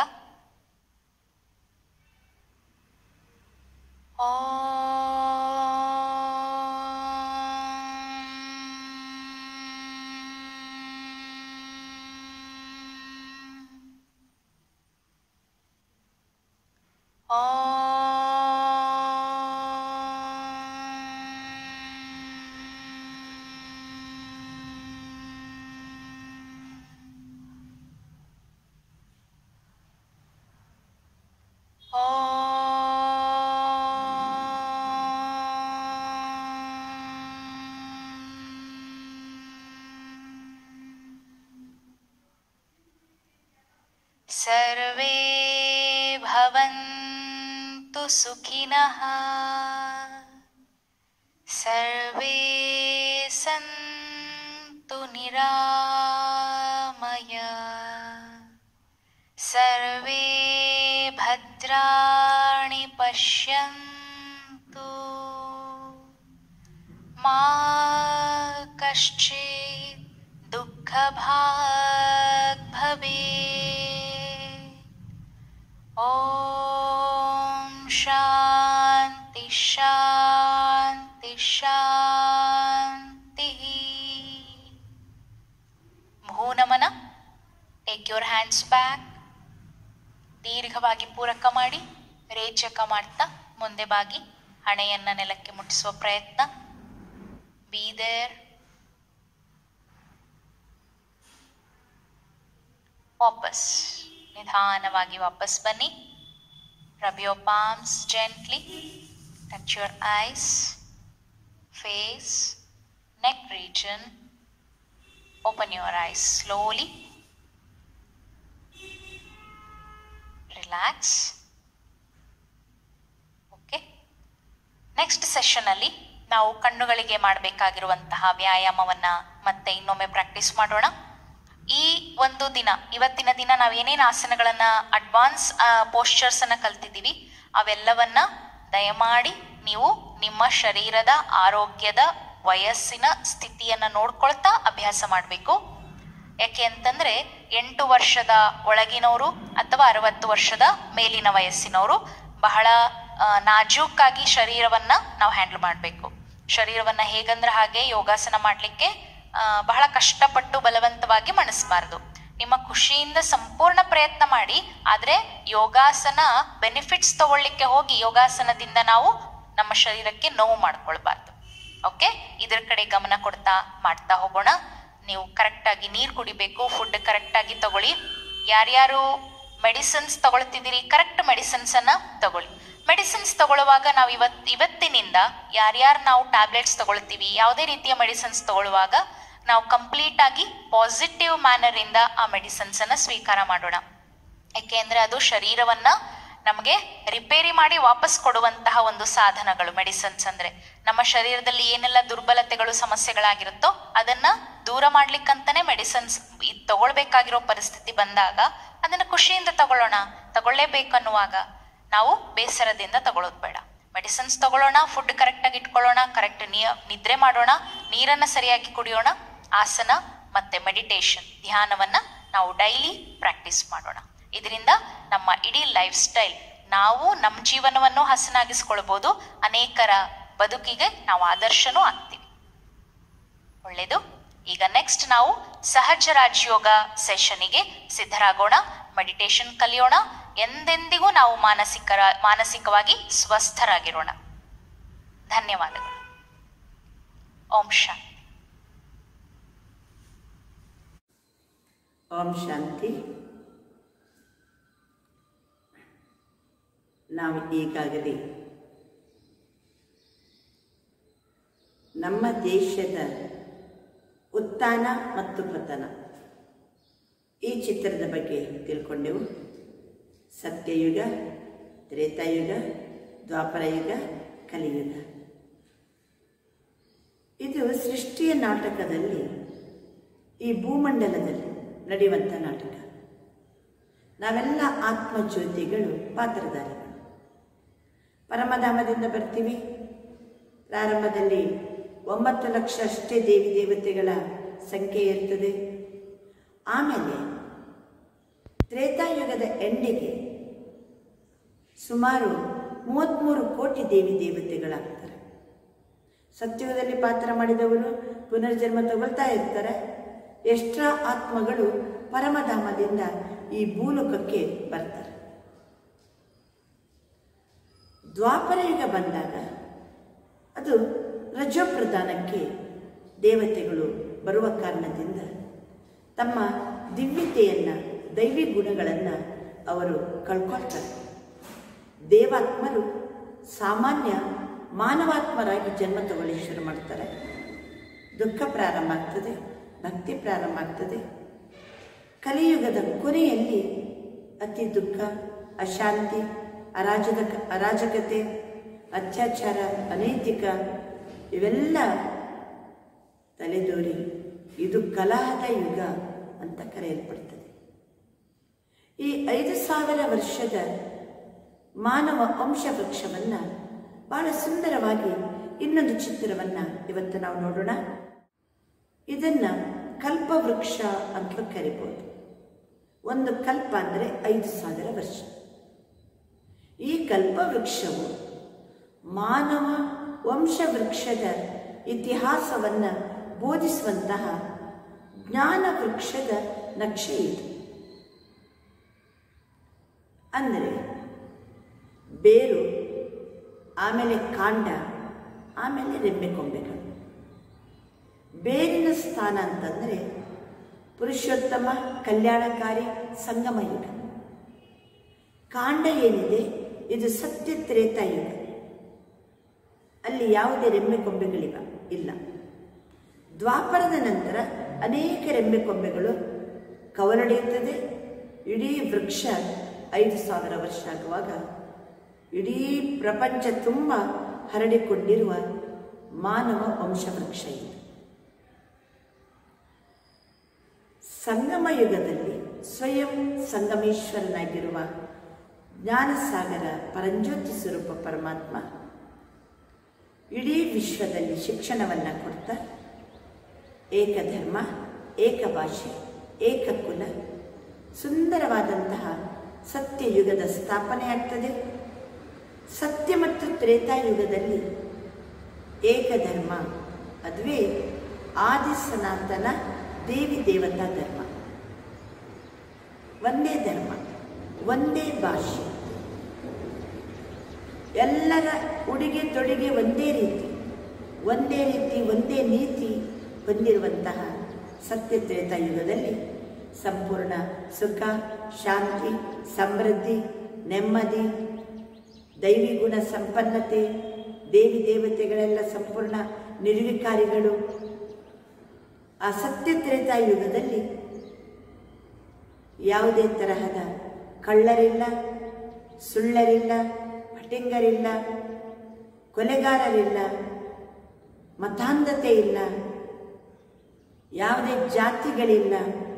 सर्वे भवन्तु सुखिनः सर्वे सन्तु निरामय सर्वे भद्राणि पश्यन्तु मा कश्चित् दुःखभाग् भवेत् ॐ शान्ति शान्ति शान्तिः ಭೂನಮನ ಟೇಕ್ ಯೋರ್ ಹ್ಯಾಂಡ್ಸ್ ಬ್ಯಾಕ್ ದೀರ್ಘವಾಗಿ ಪೂರಕ ಮಾಡಿ ರೇಚಕ ಮಾಡ್ತಾ ಮುಂದೆ ಬಾಗಿ ಹಣೆಯನ್ನ ನೆಲಕ್ಕೆ ಮುಟ್ಟಿಸುವ ಪ್ರಯತ್ನ ಬಿ ದೇರ್ ವಾಪಸ್ ನಿಧಾನವಾಗಿ ವಾಪಸ್ ಬನ್ನಿ rub your palms gently touch your eyes face neck region Open your eyes slowly. Relax. Okay next ಸೆಷನಲ್ಲಿ ನಾವು ಕಣ್ಣುಗಳಿಗೆ ಮಾಡಬೇಕಾಗಿರುವಂತಹ ವ್ಯಾಯಾಮವನ್ನ ಮತ್ತೆ ಇನ್ನೊಮ್ಮೆ ಪ್ರಾಕ್ಟೀಸ್ ಮಾಡೋಣ ಈ ಒಂದು ದಿನ ಇವತ್ತಿನ ದಿನ ನಾವು ಏನೇನು ಆಸನಗಳನ್ನ ಅಡ್ವಾನ್ಸ್ ಪೋಸ್ಚರ್ಸ್ ಅನ್ನ ಕಲ್ತಿದ್ದೀವಿ ಅವೆಲ್ಲವನ್ನ ದಯಮಾಡಿ ನೀವು ನಿಮ್ಮ ಶರೀರದ ಆರೋಗ್ಯದ ವಯಸ್ಸಿನ ಸ್ಥಿತಿಯನ್ನ ನೋಡ್ಕೊಳ್ತಾ ಅಭ್ಯಾಸ ಮಾಡಬೇಕು ಯಾಕೆ ಅಂತಂದ್ರೆ ಎಂಟು ವರ್ಷದ ಒಳಗಿನವರು ಅಥವಾ ಅರವತ್ತು ವರ್ಷದ ಮೇಲಿನ ವಯಸ್ಸಿನವರು ಬಹಳ ಆ, ನಾಜೂಕಾಗಿ ಶರೀರವನ್ನ ನಾವು ಹ್ಯಾಂಡಲ್ ಮಾಡಬೇಕು ಶರೀರವನ್ನ ಹೇಗಂದ್ರೆ ಹಾಗೆ ಯೋಗಾಸನ ಮಾಡಲಿಕ್ಕೆ ಬಹಳ ಕಷ್ಟಪಟ್ಟು ಬಲವಂತವಾಗಿ ಮಣಿಸಬಾರದು ನಿಮ್ಮ ಖುಷಿಯಿಂದ ಸಂಪೂರ್ಣ ಪ್ರಯತ್ನ ಮಾಡಿ ಆದ್ರೆ ಯೋಗಾಸನ ಬೆನಿಫಿಟ್ಸ್ ತಗೊಳ್ಳಿಕ್ಕೆ ಹೋಗಿ ಯೋಗಾಸನದಿಂದ ನಾವು ನಮ್ಮ ಶರೀರಕ್ಕೆ ನೋವು ಮಾಡ್ಕೊಳ್ಬಾರ್ದು ಓಕೆ ಇದ್ರ ಕಡೆ ಗಮನ ಕೊಡ್ತಾ ಮಾಡ್ತಾ ಹೋಗೋಣ ನೀವು ಕರೆಕ್ಟಾಗಿ ನೀರು ಕುಡಿಬೇಕು ಫುಡ್ ಕರೆಕ್ಟಾಗಿ ತಗೊಳ್ಳಿ ಯಾರ್ಯಾರು ಮೆಡಿಸಿನ್ಸ್ ತಗೊಳ್ತಿದ್ದೀರಿ ಕರೆಕ್ಟ್ ಮೆಡಿಸಿನ್ಸ್ ಅನ್ನ ತಗೊಳ್ಳಿ ಮೆಡಿಸಿನ್ಸ್ ತಗೊಳ್ಳುವಾಗ ನಾವು ಇವತ್ ಇವತ್ತಿನಿಂದ ಯಾರ್ಯಾರು ನಾವು ಟ್ಯಾಬ್ಲೆಟ್ಸ್ ತಗೊಳ್ತೀವಿ ಯಾವುದೇ ರೀತಿಯ ಮೆಡಿಸಿನ್ಸ್ ತಗೊಳ್ಳುವಾಗ ನಾವು ಕಂಪ್ಲೀಟ್ ಆಗಿ ಪಾಸಿಟಿವ್ ಮ್ಯಾನರ್ ಇಂದ ಆ ಮೆಡಿಸಿನ್ಸ್ ಅನ್ನ ಸ್ವೀಕಾರ ಮಾಡೋಣ ಯಾಕೆಂದ್ರೆ ಅದು ಶರೀರವನ್ನ ನಮಗೆ ರಿಪೇರಿ ಮಾಡಿ ವಾಪಸ್ ಕೊಡುವಂತಹ ಒಂದು ಸಾಧನಗಳು ಮೆಡಿಸಿನ್ಸ್ ಅಂದ್ರೆ ನಮ್ಮ ಶರೀರದಲ್ಲಿ ಏನೆಲ್ಲ ದುರ್ಬಲತೆಗಳು ಸಮಸ್ಯೆಗಳಾಗಿರುತ್ತೋ ಅದನ್ನ ದೂರ ಮಾಡ್ಲಿಕ್ಕಂತಾನೆ ಮೆಡಿಸಿನ್ಸ್ ತಗೊಳ್ಬೇಕಾಗಿರೋ ಪರಿಸ್ಥಿತಿ ಬಂದಾಗ ಅದನ್ನ ಖುಷಿಯಿಂದ ತಗೊಳ್ಳೋಣ ತಗೊಳ್ಳೇಬೇಕನ್ನುವಾಗ ನಾವು ಬೇಸರದಿಂದ ತಗೊಳ್ಳೋದು ಬೇಡ ಮೆಡಿಸಿನ್ಸ್ ತಗೊಳ್ಳೋಣ ಫುಡ್ ಕರೆಕ್ಟಾಗಿ ಇಟ್ಕೊಳ್ಳೋಣ ಕರೆಕ್ಟ್ ನಿದ್ರೆ ಮಾಡೋಣ ನೀರನ್ನ ಸರಿಯಾಗಿ ಕುಡಿಯೋಣ ಆಸನ ಮತ್ತೆ ಮೆಡಿಟೇಷನ್ ಧ್ಯಾನವನ್ನ ನಾವು ಡೈಲಿ ಪ್ರಾಕ್ಟೀಸ್ ಮಾಡೋಣ ಇದರಿಂದ ನಮ್ಮ ಇಡೀ ಲೈಫ್ ಸ್ಟೈಲ್ ನಾವು ನಮ್ಮ ಜೀವನವನ್ನು ಹಸನಾಗಿಸ್ಕೊಳ್ಬೋದು ಅನೇಕರ ಬದುಕಿಗೆ ನಾವು ಆದರ್ಶನೂ ಆಗ್ತೀವಿ ಒಳ್ಳೇದು ಈಗ ನೆಕ್ಸ್ಟ್ ನಾವು ಸಹಜ ರಾಜಯೋಗ ಸೆಷನಿಗೆ ಸಿದ್ಧರಾಗೋಣ ಮೆಡಿಟೇಷನ್ ಕಲಿಯೋಣ ಎಂದೆಂದಿಗೂ ನಾವು ಮಾನಸಿಕ ಮಾನಸಿಕವಾಗಿ ಸ್ವಸ್ಥರಾಗಿರೋಣ ಧನ್ಯವಾದಗಳು ಓಂ ಶಾಂತಿ ಓಂ ಶಾಂತಿ ನಾವು ಈಗಾಗಲೇ ನಮ್ಮ ದೇಶದ ಉತ್ಥಾನ ಮತ್ತು ಪತನ ಈ ಚಿತ್ರದ ಬಗ್ಗೆ ತಿಳ್ಕೊಂಡೆವು ಸತ್ಯಯುಗ ತ್ರೇತಾಯುಗ ದ್ವಾಪರಯುಗ ಕಲಿಯುಗ ಇದು ಸೃಷ್ಟಿಯ ನಾಟಕದಲ್ಲಿ ಈ ಭೂಮಂಡಲದಲ್ಲಿ ನಡೆಯುವಂಥ ನಾಟಕ ನಾವೆಲ್ಲ ಆತ್ಮಜ್ಯೋತಿಗಳು ಪಾತ್ರಧಾರಿಗಳು ಪರಮಧಾಮದಿಂದ ಬರ್ತೀವಿ ಪ್ರಾರಂಭದಲ್ಲಿ ಒಂಬತ್ತು ಲಕ್ಷ ಅಷ್ಟೇ ದೇವಿ ದೇವತೆಗಳ ಸಂಖ್ಯೆ ಇರ್ತದೆ ಆಮೇಲೆ ತ್ರೇತಾಯುಗದ ಎಂಡಿಗೆ ಸುಮಾರು ಮೂವತ್ತ್ಮೂರು ಕೋಟಿ ದೇವಿ ದೇವತೆಗಳಾಗ್ತಾರೆ ಸತ್ಯುಗದಲ್ಲಿ ಪಾತ್ರ ಮಾಡಿದವರು ಪುನರ್ಜನ್ಮ ತಗೊಳ್ತಾ ಇರ್ತಾರೆ ಎಷ್ಟರ ಆತ್ಮಗಳು ಪರಮಧಾಮದಿಂದ ಈ ಭೂಲೋಕಕ್ಕೆ ಬರ್ತಾರೆ ದ್ವಾಪರ ಯುಗ ಬಂದಾಗ ಅದು ರಜೋಪ್ರಧಾನಕ್ಕೆ ದೇವತೆಗಳು ಬರುವ ಕಾರಣದಿಂದ ತಮ್ಮ ದಿವ್ಯತೆಯನ್ನು ದೈವಿ ಗುಣಗಳನ್ನು ಅವರು ಕಳ್ಕೊಳ್ತಾರೆ ದೇವಾತ್ಮರು ಸಾಮಾನ್ಯ ಮಾನವಾತ್ಮರಾಗಿ ಜನ್ಮ ತಗೊಳ್ಳಿಕ್ಕೆ ಶುರು ಮಾಡ್ತಾರೆ ದುಃಖ ಪ್ರಾರಂಭ ಆಗ್ತದೆ ಭಕ್ತಿ ಪ್ರಾರಂಭ ಆಗ್ತದೆ ಕಲಿಯುಗದ ಕೊನೆಯಲ್ಲಿ ಅತಿ ದುಃಖ ಅಶಾಂತಿ ಅರಾಜಕ ಅರಾಜಕತೆ ಅತ್ಯಾಚಾರ ಅನೈತಿಕ ಇವೆಲ್ಲ ತಲೆದೋರಿ ಇದು ಕಲಹದ ಯುಗ ಅಂತ ಕರೆಯಲ್ಪಡ್ತದೆ ಈ ಐದು ಸಾವಿರ ವರ್ಷದ ಮಾನವ ವಂಶವೃಕ್ಷವನ್ನು ಬಹಳ ಸುಂದರವಾಗಿ ಇನ್ನೊಂದು ಚಿತ್ರವನ್ನು ಇವತ್ತು ನಾವು ನೋಡೋಣ ಇದನ್ನ ಕಲ್ಪವೃಕ್ಷ ಅಂತಲೂ ಕರಿಬೋದು ಒಂದು ಕಲ್ಪ ಅಂದರೆ ಐದು ಸಾವಿರ ವರ್ಷ ಈ ಕಲ್ಪವೃಕ್ಷವು ಮಾನವ ವಂಶವೃಕ್ಷದ ಇತಿಹಾಸವನ್ನು ಬೋಧಿಸುವಂತಹ ಜ್ಞಾನ ವೃಕ್ಷದ ನಕ್ಷೆ ಇದು ಅಂದರೆ ಬೇರು ಆಮೇಲೆ ಕಾಂಡ ಆಮೇಲೆ ರೆಂಬೆ ಕೊಂಬೆಗಳು ಬೇರಿನ ಸ್ಥಾನ ಅಂತಂದರೆ ಪುರುಷೋತ್ತಮ ಕಲ್ಯಾಣಕಾರಿ ಸಂಗಮ ಯುಗ ಕಾಂಡ ಏನಿದೆ ಇದು ಸತ್ಯ ತ್ರೇತಾಯುಗ ಅಲ್ಲಿ ಯಾವುದೇ ರೆಂಬೆ ಕೊಂಬೆಗಳಿವ ಇಲ್ಲ ದ್ವಾಪರದ ನಂತರ ಅನೇಕ ರೆಂಬೆ ಕೊಂಬೆಗಳು ಕವಲೊಡೆಯುತ್ತದೆ ಇಡೀ ವೃಕ್ಷ ಐದು ಸಾವಿರ ವರ್ಷ ಆಗುವಾಗ ಇಡೀ ಪ್ರಪಂಚ ತುಂಬ ಹರಡಿಕೊಂಡಿರುವ ಮಾನವ ವಂಶವೃಕ್ಷ ಇದು ಸಂಗಮ ಯುಗದಲ್ಲಿ ಸ್ವಯಂ ಸಂಗಮೇಶ್ವರನಾಗಿರುವ ಜ್ಞಾನಸಾಗರ ಪರಂಜ್ಯೋತಿ ಸ್ವರೂಪ ಪರಮಾತ್ಮ ಇಡೀ ವಿಶ್ವದಲ್ಲಿ ಶಿಕ್ಷಣವನ್ನು ಕೊಡ್ತಾ ಏಕಧರ್ಮ ಏಕ ಭಾಷೆ ಏಕ ಕುಲ ಸುಂದರವಾದಂತಹ ಸತ್ಯಯುಗದ ಸ್ಥಾಪನೆ ಆಗ್ತದೆ ಸತ್ಯ ಮತ್ತು ತ್ರೇತಾಯುಗದಲ್ಲಿ ಏಕಧರ್ಮ ಅದುವೇ ಆದಿ ಸನಾತನ ದೇವಿ ದೇವತಾ ಧರ್ಮ ಒಂದೇ ಧರ್ಮ ಒಂದೇ ಭಾಷೆ ಎಲ್ಲರ ಉಡುಗೆ ತೊಡುಗೆ ಒಂದೇ ರೀತಿ ಒಂದೇ ರೀತಿ ಒಂದೇ ನೀತಿ ಹೊಂದಿರುವಂತಹ ಸತ್ಯ ತ್ರೇತಾಯುಗದಲ್ಲಿ ಸಂಪೂರ್ಣ ಸುಖ ಶಾಂತಿ ಸಮೃದ್ಧಿ ನೆಮ್ಮದಿ ದೈವಿ ಗುಣ ಸಂಪನ್ನತೆ ದೇವಿ ದೇವತೆಗಳೆಲ್ಲ ಸಂಪೂರ್ಣ ನಿರ್ವಿಕಾರಿಗಳು ಆ ಸತ್ಯ ತ್ರೇತಾಯುಗದಲ್ಲಿ ಯಾವುದೇ ತರಹದ ಕಳ್ಳರಿಲ್ಲ ಸುಳ್ಳರಿಲ್ಲ ಫಟಿಂಗರಿಲ್ಲ ಕೊಲೆಗಾರರಿಲ್ಲ ಮತಾಂಧತೆ ಇಲ್ಲ ಯಾವುದೇ ಜಾತಿಗಳಿಲ್ಲ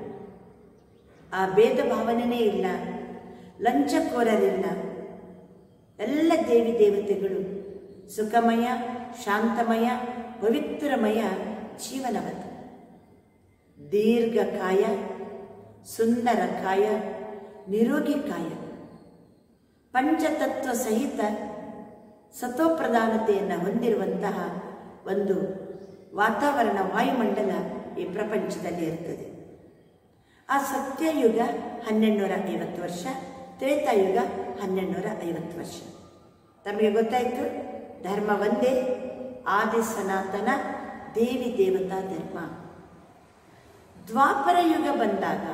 ಆ ಭೇದ ಭಾವನೆಯೇ ಇಲ್ಲ ಲಂಚಕೋರರಿಲ್ಲ ಎಲ್ಲ ದೇವಿ ದೇವತೆಗಳು ಸುಖಮಯ ಶಾಂತಮಯ ಪವಿತ್ರಮಯ ಜೀವನವದು ದೀರ್ಘಕಾಯ ಸುಂದರ ಕಾಯ ನಿರೋಗಿ ಕಾಯ ಪಂಚತತ್ವ ಸಹಿತ ಸತೋಪ್ರಧಾನತೆಯನ್ನು ಹೊಂದಿರುವಂತಹ ಒಂದು ವಾತಾವರಣ ವಾಯುಮಂಡಲ ಈ ಪ್ರಪಂಚದಲ್ಲಿ ಇರ್ತದೆ ಆ ಸತ್ಯಯುಗ ಹನ್ನೆರಡುನೂರ ಐವತ್ತು ವರ್ಷ ತ್ರೇತಾಯುಗ ಹನ್ನೆರಡುನೂರ ಐವತ್ತು ವರ್ಷ ತಮಗೆ ಗೊತ್ತಾಯಿತು ಧರ್ಮ ಒಂದೇ ಆದಿ ಸನಾತನ ದೇವಿ ದೇವತಾ ಧರ್ಮ ದ್ವಾಪರ ಯುಗ ಬಂದಾಗ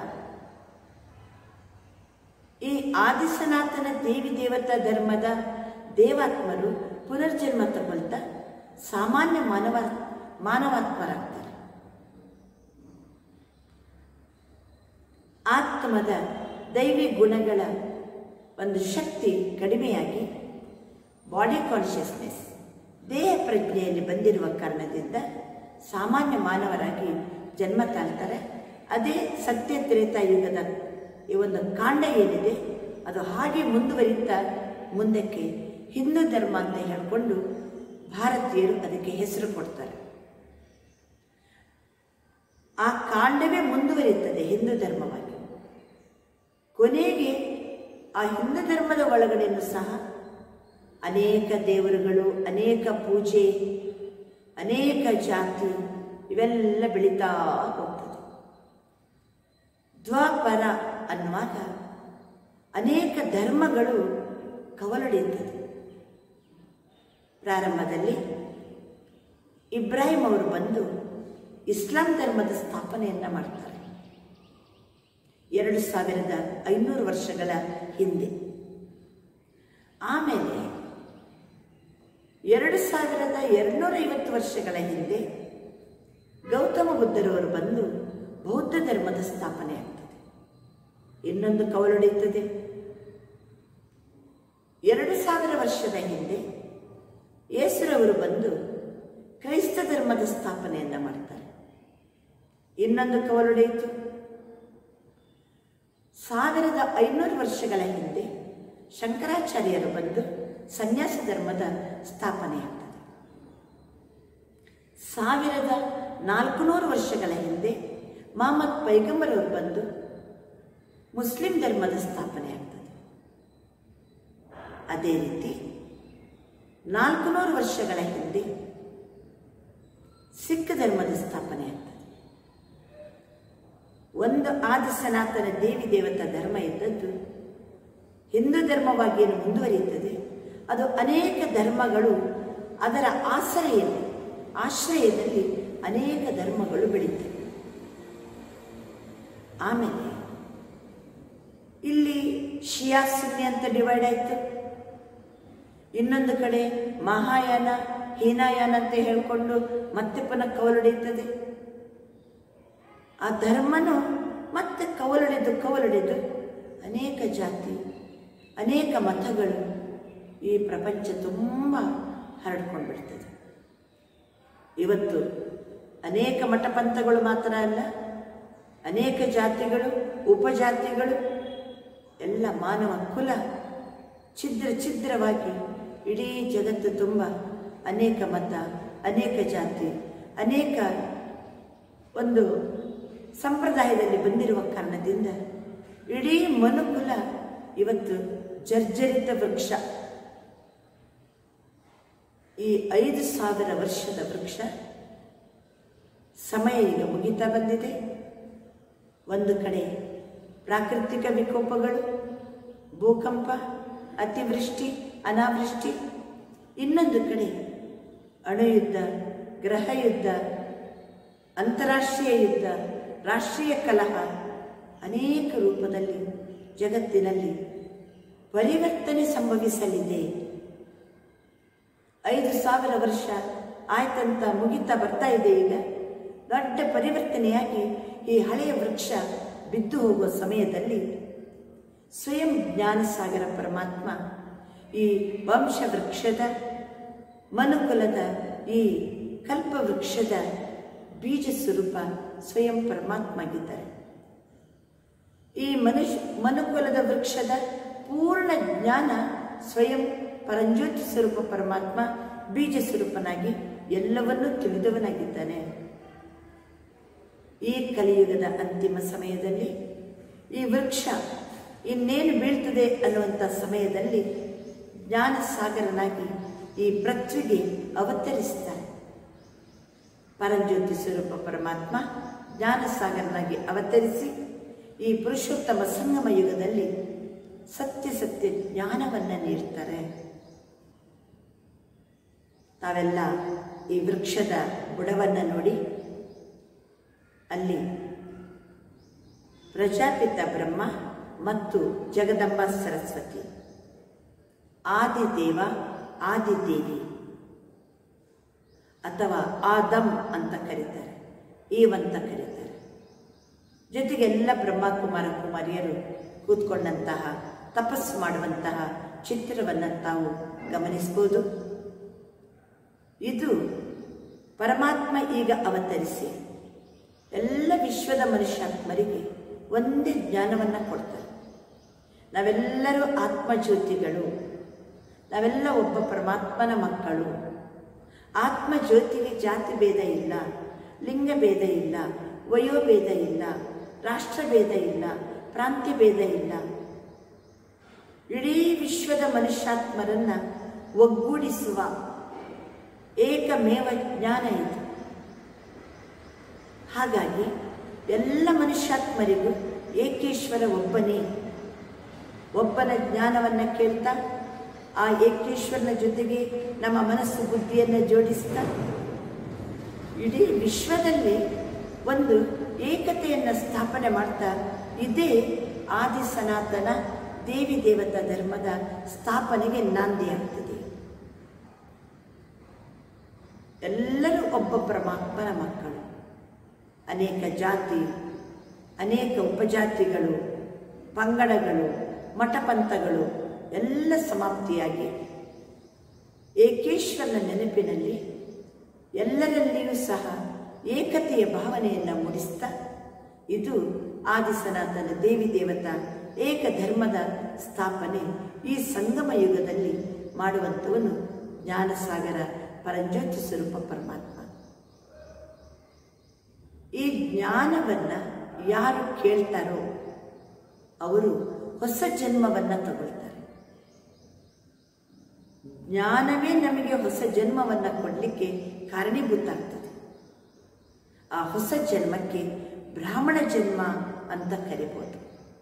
ಈ ಆದಿ ಸನಾತನ ದೇವಿ ದೇವತಾ ಧರ್ಮದ ದೇವಾತ್ಮರು ಪುನರ್ಜನ್ಮ ತಗೊಳ್ತಾ ಸಾಮಾನ್ಯ ಮಾನವ ಮಾನವಾತ್ಮರಾಗ್ತಾರೆ ಆತ್ಮದ ದೈವಿ ಗುಣಗಳ ಒಂದು ಶಕ್ತಿ ಕಡಿಮೆಯಾಗಿ ಬಾಡಿ ಕಾನ್ಷಿಯಸ್ನೆಸ್ ದೇಹ ಪ್ರಜ್ಞೆಯಲ್ಲಿ ಬಂದಿರುವ ಕಾರಣದಿಂದ ಸಾಮಾನ್ಯ ಮಾನವರಾಗಿ ಜನ್ಮ ತಾಳ್ತಾರೆ ಅದೇ ಸತ್ಯ ತ್ರೇತಾಯುಗದ ಈ ಒಂದು ಕಾಂಡ ಏನಿದೆ ಅದು ಹಾಗೆ ಮುಂದುವರಿತಾ ಮುಂದಕ್ಕೆ ಹಿಂದೂ ಧರ್ಮ ಅಂತ ಹೇಳಿಕೊಂಡು ಭಾರತೀಯರು ಅದಕ್ಕೆ ಹೆಸರು ಕೊಡ್ತಾರೆ ಆ ಕಾಂಡವೇ ಮುಂದುವರಿಯುತ್ತದೆ ಹಿಂದೂ ಧರ್ಮವಾಗಿ ಕೊನೆಗೆ ಆ ಹಿಂದೂ ಧರ್ಮದ ಒಳಗಡೆಯೂ ಸಹ ಅನೇಕ ದೇವರುಗಳು ಅನೇಕ ಪೂಜೆ ಅನೇಕ ಜಾತಿ ಇವೆಲ್ಲ ಬೆಳೀತಾ ಹೋಗ್ತದೆ ದ್ವಾಪರ ಅನ್ನುವಾಗ ಅನೇಕ ಧರ್ಮಗಳು ಕವಲೊಡೆಯುತ್ತದೆ ಪ್ರಾರಂಭದಲ್ಲಿ ಇಬ್ರಾಹಿಂ ಅವರು ಬಂದು ಇಸ್ಲಾಂ ಧರ್ಮದ ಸ್ಥಾಪನೆಯನ್ನು ಮಾಡ್ತಾರೆ ಎರಡು ಸಾವಿರದ ಐನೂರು ವರ್ಷಗಳ ಹಿಂದೆ ಆಮೇಲೆ ಎರಡು ಸಾವಿರದ ಎರಡುನೂರ ಐವತ್ತು ವರ್ಷಗಳ ಹಿಂದೆ ಗೌತಮ ಬುದ್ಧರವರು ಬಂದು ಬೌದ್ಧ ಧರ್ಮದ ಸ್ಥಾಪನೆ ಆಗ್ತದೆ ಇನ್ನೊಂದು ಕವಲೊಡೆಯುತ್ತದೆ ಸಾವಿರ ವರ್ಷದ ಹಿಂದೆ ಯೇಸುರವರು ಬಂದು ಕ್ರೈಸ್ತ ಧರ್ಮದ ಸ್ಥಾಪನೆಯನ್ನ ಮಾಡ್ತಾರೆ ಇನ್ನೊಂದು ಕವಲೊಡೆಯಿತು ಸಾವಿರದ ಐನೂರು ವರ್ಷಗಳ ಹಿಂದೆ ಶಂಕರಾಚಾರ್ಯರು ಬಂದು ಸನ್ಯಾಸ ಧರ್ಮದ ಸ್ಥಾಪನೆಯಾಗ್ತದೆ ಸಾವಿರದ ನಾಲ್ಕುನೂರು ವರ್ಷಗಳ ಹಿಂದೆ ಮಹಮ್ಮದ್ ಪೈಗಂಬರ್ ಅವರು ಬಂದು ಮುಸ್ಲಿಂ ಧರ್ಮದ ಸ್ಥಾಪನೆ ಆಗ್ತದೆ ಅದೇ ರೀತಿ ನಾಲ್ಕುನೂರು ವರ್ಷಗಳ ಹಿಂದೆ ಸಿಖ್ ಧರ್ಮದ ಸ್ಥಾಪನೆ ಆಗ್ತದೆ ಒಂದು ಆದಿ ಸನಾತನ ದೇವಿ ದೇವತಾ ಧರ್ಮ ಇದ್ದದ್ದು ಹಿಂದೂ ಧರ್ಮವಾಗಿ ಏನು ಮುಂದುವರಿಯುತ್ತದೆ ಅದು ಅನೇಕ ಧರ್ಮಗಳು ಅದರ ಆಶ್ರಯದಲ್ಲಿ ಆಶ್ರಯದಲ್ಲಿ ಅನೇಕ ಧರ್ಮಗಳು ಬೆಳೀತವೆ ಆಮೇಲೆ ಇಲ್ಲಿ ಶಿಯಾ ಸುನ್ನಿ ಅಂತ ಡಿವೈಡ್ ಆಯಿತು ಇನ್ನೊಂದು ಕಡೆ ಮಹಾಯಾನ ಹೀನಾಯಾನ ಅಂತ ಹೇಳಿಕೊಂಡು ಮತ್ತೆ ಪುನಃ ಕವಲೊಡೆಯುತ್ತದೆ ಆ ಧರ್ಮನು ಮತ್ತೆ ಕವಲೊಡೆದು ಕವಲೊಡೆದು ಅನೇಕ ಜಾತಿ ಅನೇಕ ಮತಗಳು ಈ ಪ್ರಪಂಚ ತುಂಬ ಹರಡ್ಕೊಂಡು ಬಿಡ್ತದೆ ಇವತ್ತು ಅನೇಕ ಮಠಪಂಥಗಳು ಮಾತ್ರ ಅಲ್ಲ ಅನೇಕ ಜಾತಿಗಳು ಉಪಜಾತಿಗಳು ಎಲ್ಲ ಮಾನವ ಕುಲ ಛಿದ್ರ ಛಿದ್ರವಾಗಿ ಇಡೀ ಜಗತ್ತು ತುಂಬ ಅನೇಕ ಮತ ಅನೇಕ ಜಾತಿ ಅನೇಕ ಒಂದು ಸಂಪ್ರದಾಯದಲ್ಲಿ ಬಂದಿರುವ ಕಾರಣದಿಂದ ಇಡೀ ಮನುಕುಲ ಇವತ್ತು ಜರ್ಜರಿತ ವೃಕ್ಷ ಈ ಐದು ಸಾವಿರ ವರ್ಷದ ವೃಕ್ಷ ಸಮಯ ಈಗ ಮುಗಿತಾ ಬಂದಿದೆ ಒಂದು ಕಡೆ ಪ್ರಾಕೃತಿಕ ವಿಕೋಪಗಳು ಭೂಕಂಪ ಅತಿವೃಷ್ಟಿ ಅನಾವೃಷ್ಟಿ ಇನ್ನೊಂದು ಕಡೆ ಅಣುಯುದ್ಧ ಗ್ರಹ ಯುದ್ಧ ಅಂತಾರಾಷ್ಟ್ರೀಯ ಯುದ್ಧ ರಾಷ್ಟ್ರೀಯ ಕಲಹ ಅನೇಕ ರೂಪದಲ್ಲಿ ಜಗತ್ತಿನಲ್ಲಿ ಪರಿವರ್ತನೆ ಸಂಭವಿಸಲಿದೆ ಐದು ಸಾವಿರ ವರ್ಷ ಆಯ್ತಂತ ಮುಗಿತಾ ಬರ್ತಾ ಇದೆ ಈಗ ದೊಡ್ಡ ಪರಿವರ್ತನೆಯಾಗಿ ಈ ಹಳೆಯ ವೃಕ್ಷ ಬಿದ್ದು ಹೋಗುವ ಸಮಯದಲ್ಲಿ ಸ್ವಯಂ ಜ್ಞಾನಸಾಗರ ಪರಮಾತ್ಮ ಈ ವಂಶ ವೃಕ್ಷದ ಮನುಕುಲದ ಈ ಕಲ್ಪವೃಕ್ಷದ ಬೀಜ ಸ್ವರೂಪ ಸ್ವಯಂ ಪರಮಾತ್ಮ ಆಗಿದ್ದಾರೆ ಈ ಮನುಷ್ಯ ಮನುಕುಲದ ವೃಕ್ಷದ ಪೂರ್ಣ ಜ್ಞಾನ ಸ್ವಯಂ ಪರಂಜ್ಯೋತಿ ಸ್ವರೂಪ ಪರಮಾತ್ಮ ಬೀಜ ಸ್ವರೂಪನಾಗಿ ಎಲ್ಲವನ್ನೂ ತಿಳಿದವನಾಗಿದ್ದಾನೆ ಈ ಕಲಿಯುಗದ ಅಂತಿಮ ಸಮಯದಲ್ಲಿ ಈ ವೃಕ್ಷ ಇನ್ನೇನು ಬೀಳ್ತದೆ ಅನ್ನುವಂಥ ಸಮಯದಲ್ಲಿ ಜ್ಞಾನ ಸಾಗರನಾಗಿ ಈ ಪೃಥ್ವಿಗೆ ಅವತರಿಸ್ತಾನೆ ಪರಂಜ್ಯೋತಿ ಸ್ವರೂಪ ಪರಮಾತ್ಮ ಜ್ಞಾನ ಸಾಗರನಾಗಿ ಅವತರಿಸಿ ಈ ಪುರುಷೋತ್ತಮ ಸಂಗಮ ಯುಗದಲ್ಲಿ ಸತ್ಯ ಸತ್ಯ ಜ್ಞಾನವನ್ನು ನೀಡ್ತಾರೆ ತಾವೆಲ್ಲ ಈ ವೃಕ್ಷದ ಬುಡವನ್ನು ನೋಡಿ ಅಲ್ಲಿ ಪ್ರಜಾಪಿತ ಬ್ರಹ್ಮ ಮತ್ತು ಜಗದಂಬ ಸರಸ್ವತಿ ಆದಿದೇವ ಆದಿದೇವಿ ಅಥವಾ ಆದಮ್ ಅಂತ ಕರೀತಾರೆ ಈವ್ ಅಂತ ಕರೀತಾರೆ ಜೊತೆಗೆ ಎಲ್ಲ ಬ್ರಹ್ಮಕುಮಾರ ಕುಮಾರಿಯರು ಕೂತ್ಕೊಂಡಂತಹ ತಪಸ್ಸು ಮಾಡುವಂತಹ ಚಿತ್ರವನ್ನು ತಾವು ಗಮನಿಸ್ಬೋದು ಇದು ಪರಮಾತ್ಮ ಈಗ ಅವತರಿಸಿ ಎಲ್ಲ ವಿಶ್ವದ ಮನುಷ್ಯಾತ್ಮರಿಗೆ ಒಂದೇ ಜ್ಞಾನವನ್ನು ಕೊಡ್ತಾರೆ ನಾವೆಲ್ಲರೂ ಆತ್ಮಜ್ಯೋತಿಗಳು ನಾವೆಲ್ಲ ಒಬ್ಬ ಪರಮಾತ್ಮನ ಮಕ್ಕಳು ಆತ್ಮಜ್ಯೋತಿಗೆ ಜಾತಿ ಭೇದ ಇಲ್ಲ ಲಿಂಗ ಭೇದ ಇಲ್ಲ ವಯೋಭೇದ ಇಲ್ಲ ರಾಷ್ಟ್ರಭೇದ ಇಲ್ಲ ಪ್ರಾಂತ್ಯ ಭೇದ ಇಲ್ಲ ಇಡೀ ವಿಶ್ವದ ಮನುಷ್ಯಾತ್ಮರನ್ನ ಒಗ್ಗೂಡಿಸುವ ಏಕಮೇವ ಜ್ಞಾನ ಇದು ಹಾಗಾಗಿ ಎಲ್ಲ ಮನುಷ್ಯಾತ್ಮರಿಗೂ ಏಕೇಶ್ವರ ಒಬ್ಬನೇ ಒಬ್ಬನ ಜ್ಞಾನವನ್ನು ಕೇಳ್ತಾ ಆ ಏಕೇಶ್ವರನ ಜೊತೆಗೆ ನಮ್ಮ ಮನಸ್ಸು ಬುದ್ಧಿಯನ್ನು ಜೋಡಿಸ್ತಾ ಇಡೀ ವಿಶ್ವದಲ್ಲಿ ಒಂದು ಏಕತೆಯನ್ನು ಸ್ಥಾಪನೆ ಮಾಡ್ತಾ ಇದೇ ಆದಿ ಸನಾತನ ದೇವಿ ದೇವತಾ ಧರ್ಮದ ಸ್ಥಾಪನೆಗೆ ನಾಂದಿಯಾಗ್ತದೆ ಎಲ್ಲರೂ ಒಬ್ಬ ಪರಮಾತ್ಮನ ಮಕ್ಕಳು ಅನೇಕ ಜಾತಿ ಅನೇಕ ಉಪಜಾತಿಗಳು ಪಂಗಡಗಳು ಮಠಪಂಥಗಳು ಎಲ್ಲ ಸಮಾಪ್ತಿಯಾಗಿ ಏಕೇಶ್ವರನ ನೆನಪಿನಲ್ಲಿ ಎಲ್ಲರಲ್ಲಿಯೂ ಸಹ ಏಕತೆಯ ಭಾವನೆಯನ್ನು ಮೂಡಿಸ್ತಾ ಇದು ಆದಿಸನಾತನ ದೇವಿ ದೇವತಾ ಏಕ ಧರ್ಮದ ಸ್ಥಾಪನೆ ಈ ಸಂಗಮ ಯುಗದಲ್ಲಿ ಮಾಡುವಂಥವನು ಜ್ಞಾನಸಾಗರ ಪರಂಜ್ಯೋತಿ ಸ್ವರೂಪ ಪರಮಾತ್ಮ ಈ ಜ್ಞಾನವನ್ನ ಯಾರು ಕೇಳ್ತಾರೋ ಅವರು ಹೊಸ ಜನ್ಮವನ್ನ ತಗೊಳ್ತಾರೆ ಜ್ಞಾನವೇ ನಮಗೆ ಹೊಸ ಜನ್ಮವನ್ನ ಕೊಡಲಿಕ್ಕೆ ಕಾರಣೀಭೂತ ಆಗ್ತದೆ ಆ ಹೊಸ ಜನ್ಮಕ್ಕೆ ಬ್ರಾಹ್ಮಣ ಜನ್ಮ ಅಂತ ಕರಿಬೋದು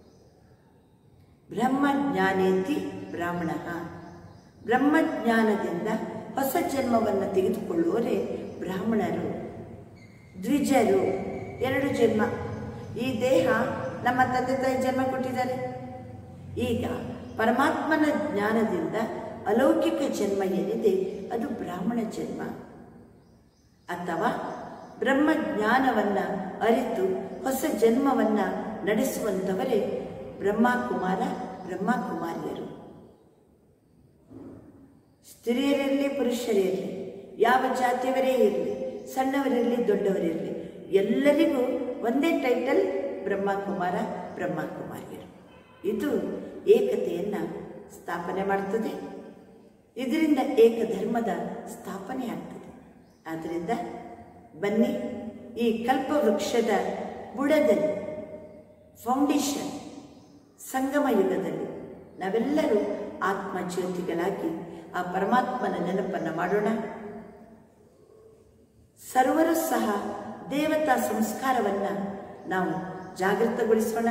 ಬ್ರಹ್ಮಜ್ಞಾನೇತಿ ಬ್ರಾಹ್ಮಣ ಬ್ರಹ್ಮಜ್ಞಾನದಿಂದ ಹೊಸ ಜನ್ಮವನ್ನು ತೆಗೆದುಕೊಳ್ಳುವವರೇ ಬ್ರಾಹ್ಮಣರು ದ್ವಿಜರು ಎರಡು ಜನ್ಮ ಈ ದೇಹ ನಮ್ಮ ತಂದೆ ತಾಯಿ ಜನ್ಮ ಕೊಟ್ಟಿದ್ದಾರೆ ಈಗ ಪರಮಾತ್ಮನ ಜ್ಞಾನದಿಂದ ಅಲೌಕಿಕ ಜನ್ಮ ಏನಿದೆ ಅದು ಬ್ರಾಹ್ಮಣ ಜನ್ಮ ಅಥವಾ ಬ್ರಹ್ಮಜ್ಞಾನವನ್ನ ಅರಿತು ಹೊಸ ಜನ್ಮವನ್ನ ನಡೆಸುವಂಥವರೇ ಬ್ರಹ್ಮಕುಮಾರ ಬ್ರಹ್ಮಕುಮಾರಿಯರು ಸ್ತ್ರೀಯರಿರಲಿ ಪುರುಷರಿರಲಿ ಯಾವ ಜಾತಿಯವರೇ ಇರಲಿ ಸಣ್ಣವರಿರಲಿ ದೊಡ್ಡವರಿರಲಿ ಎಲ್ಲರಿಗೂ ಒಂದೇ ಟೈಟಲ್ ಬ್ರಹ್ಮಕುಮಾರ ಬ್ರಹ್ಮಕುಮಾರಿಯರು ಇದು ಏಕತೆಯನ್ನು ಸ್ಥಾಪನೆ ಮಾಡ್ತದೆ ಇದರಿಂದ ಏಕಧರ್ಮದ ಸ್ಥಾಪನೆ ಆಗ್ತದೆ ಆದ್ದರಿಂದ ಬನ್ನಿ ಈ ಕಲ್ಪವೃಕ್ಷದ ಬುಡದಲ್ಲಿ ಫೌಂಡೇಶನ್ ಸಂಗಮ ಯುಗದಲ್ಲಿ ನಾವೆಲ್ಲರೂ ಆತ್ಮಜ್ಯೋತಿಗಳಾಗಿ ಆ ಪರಮಾತ್ಮನ ನೆನಪನ್ನು ಮಾಡೋಣ ಸರ್ವರು ಸಹ ದೇವತಾ ಸಂಸ್ಕಾರವನ್ನು ನಾವು ಜಾಗೃತಗೊಳಿಸೋಣ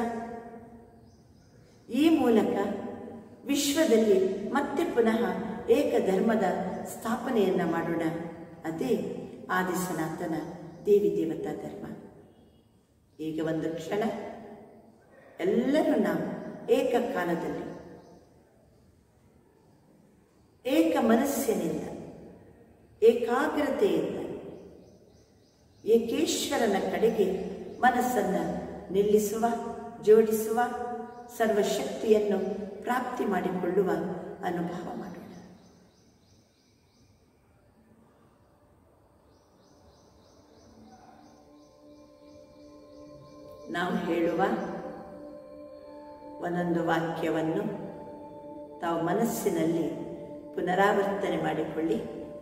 ಈ ಮೂಲಕ ವಿಶ್ವದಲ್ಲಿ ಮತ್ತೆ ಪುನಃ ಏಕಧರ್ಮದ ಸ್ಥಾಪನೆಯನ್ನು ಮಾಡೋಣ ಅದೇ ಆದಿಸನಾತನ ದೇವಿ ದೇವತಾ ಧರ್ಮ ಈಗ ಒಂದು ಕ್ಷಣ ಎಲ್ಲರೂ ನಾವು ಏಕಕಾಲದಲ್ಲಿ ಏಕ ಮನಸ್ಸಿನಿಂದ ಏಕಾಗ್ರತೆಯಿಂದ ಏಕೇಶ್ವರನ ಕಡೆಗೆ ಮನಸ್ಸನ್ನು ನಿಲ್ಲಿಸುವ ಜೋಡಿಸುವ ಸರ್ವಶಕ್ತಿಯನ್ನು ಪ್ರಾಪ್ತಿ ಮಾಡಿಕೊಳ್ಳುವ ಅನುಭವ ಮಾಡೋಣ ನಾವು ಹೇಳುವ ಒಂದೊಂದು ವಾಕ್ಯವನ್ನು ತಾವು ಮನಸ್ಸಿನಲ್ಲಿ ಪುನರಾವರ್ತನೆ ಮಾಡಿಕೊಳ್ಳಿ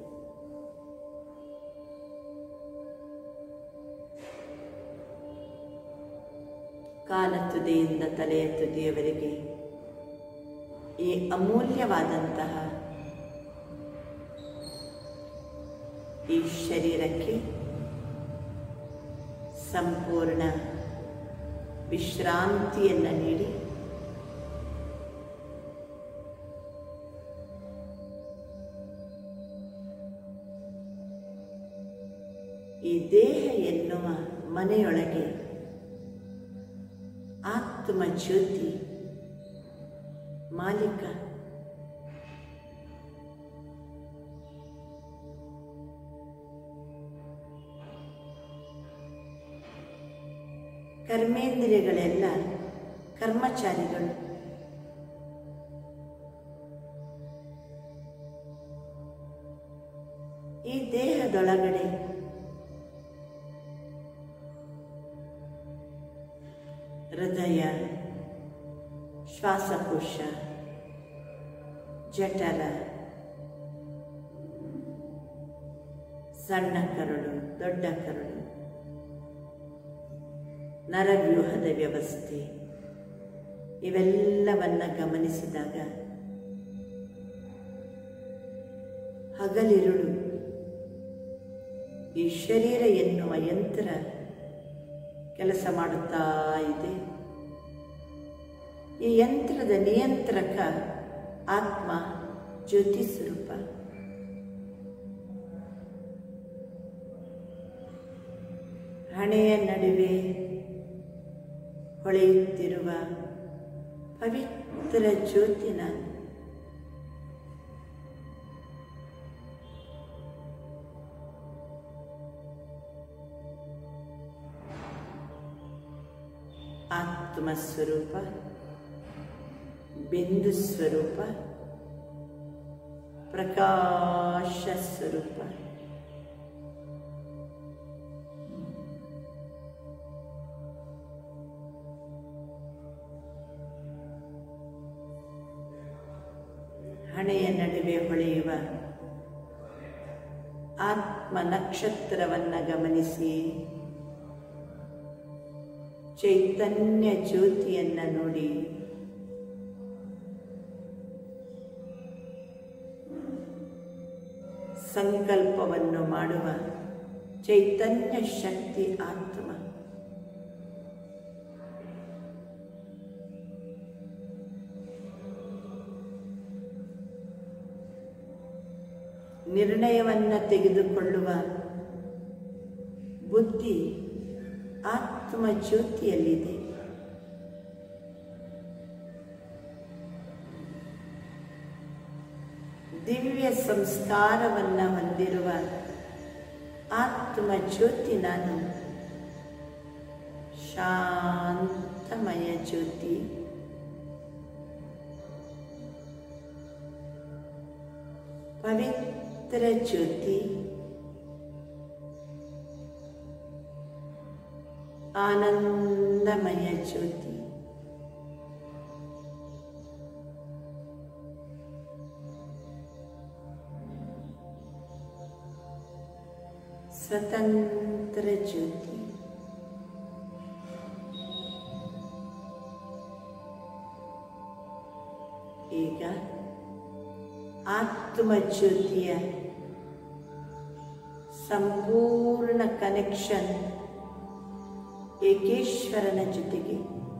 ಕಾಲ ತುದಿಯಿಂದ ತಲೆಯ ತುದಿಯವರೆಗೆ ಈ ಅಮೂಲ್ಯವಾದಂತಹ ಈ ಶರೀರಕ್ಕೆ ಸಂಪೂರ್ಣ ವಿಶ್ರಾಂತಿಯನ್ನು ನೀಡಿ ಈ ದೇಹ ಎನ್ನುವ ಮನೆಯೊಳಗೆ ಆತ್ಮ ಜ್ಯೋತಿ ಮಾಲೀಕ ಕರ್ಮೇಂದ್ರಿಯಗಳೆಲ್ಲ ಕರ್ಮಚಾರಿಗಳು ಈ ದೇಹದೊಳಗಡೆ ಹೃದಯ ಶ್ವಾಸಕೋಶ ಜಠರ ಸಣ್ಣ ಕರಳು ದೊಡ್ಡ ಕರಳು ನರವ್ಯೂಹದ ವ್ಯವಸ್ಥೆ ಇವೆಲ್ಲವನ್ನ ಗಮನಿಸಿದಾಗ ಹಗಲಿರುಳು ಈ ಶರೀರ ಎನ್ನುವ ಯಂತ್ರ ಕೆಲಸ ಮಾಡುತ್ತಾ ಇದೆ ಈ ಯಂತ್ರದ ನಿಯಂತ್ರಕ ಆತ್ಮ ಜ್ಯೋತಿ ಸ್ವರೂಪ ಹಣೆಯ ನಡುವೆ ಹೊಳೆಯುತ್ತಿರುವ ಪವಿತ್ರ ಜ್ಯೋತಿ ನಾನು ಆತ್ಮ ಸ್ವರೂಪ ಬಿಂದು ಸ್ವರೂಪ ಪ್ರಕಾಶ ಸ್ವರೂಪ ಹಣೆಯ ನಡುವೆ ಹೊಳೆಯುವ ಆತ್ಮ ನಕ್ಷತ್ರವನ್ನು ಗಮನಿಸಿ ಚೈತನ್ಯ ಜ್ಯೋತಿಯನ್ನು ನೋಡಿ ಸಂಕಲ್ಪವನ್ನು ಮಾಡುವ ಚೈತನ್ಯ ಶಕ್ತಿ ಆತ್ಮ ನಿರ್ಣಯವನ್ನು ತೆಗೆದುಕೊಳ್ಳುವ ಬುದ್ಧಿ ಆತ್ಮ ಜ್ಯೋತಿಯಲ್ಲಿದೆ ದಿವ್ಯ ಸಂಸ್ಕಾರವನ್ನು ಹೊಂದಿರುವ ಆತ್ಮ ಜ್ಯೋತಿ ನಾನು ಶಾಂತಮಯ ಜ್ಯೋತಿ ಪವಿತ್ರ ಜ್ಯೋತಿ ಆನಂದಮಯ ಜ್ಯೋತಿ ಸ್ವತಂತ್ರ ಜ್ಯೋತಿ ಈಗ ಆತ್ಮ ಜ್ಯೋತಿಯ ಸಂಪೂರ್ಣ ಕನೆಕ್ಷನ್ ಏಕೇಶ್ವರನ ಜೊತೆಗೆ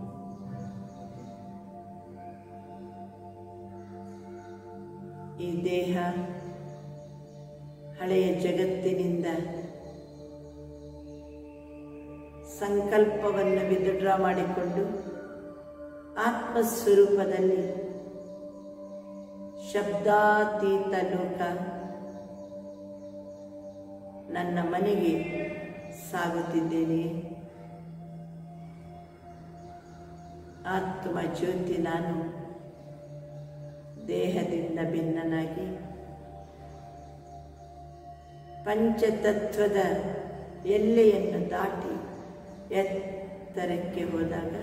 ಈ ದೇಹ ಹಳೆಯ ಜಗತ್ತಿನಿಂದ ಸಂಕಲ್ಪವನ್ನು ವಿತ್ಡ್ರಾ ಮಾಡಿಕೊಂಡು ಆತ್ಮಸ್ವರೂಪದಲ್ಲಿ ಶಬ್ದಾತೀತ ಲೋಕ ನನ್ನ ಮನೆಗೆ ಸಾಗುತ್ತಿದ್ದೇನೆ ಆತ್ಮ ಜ್ಯೋತಿ ನಾನು ದೇಹದಿಂದ ಭಿನ್ನನಾಗಿ ಪಂಚತತ್ವದ ಎಲ್ಲೆಯನ್ನು ದಾಟಿ ಎತ್ತರಕ್ಕೆ ಹೋದಾಗ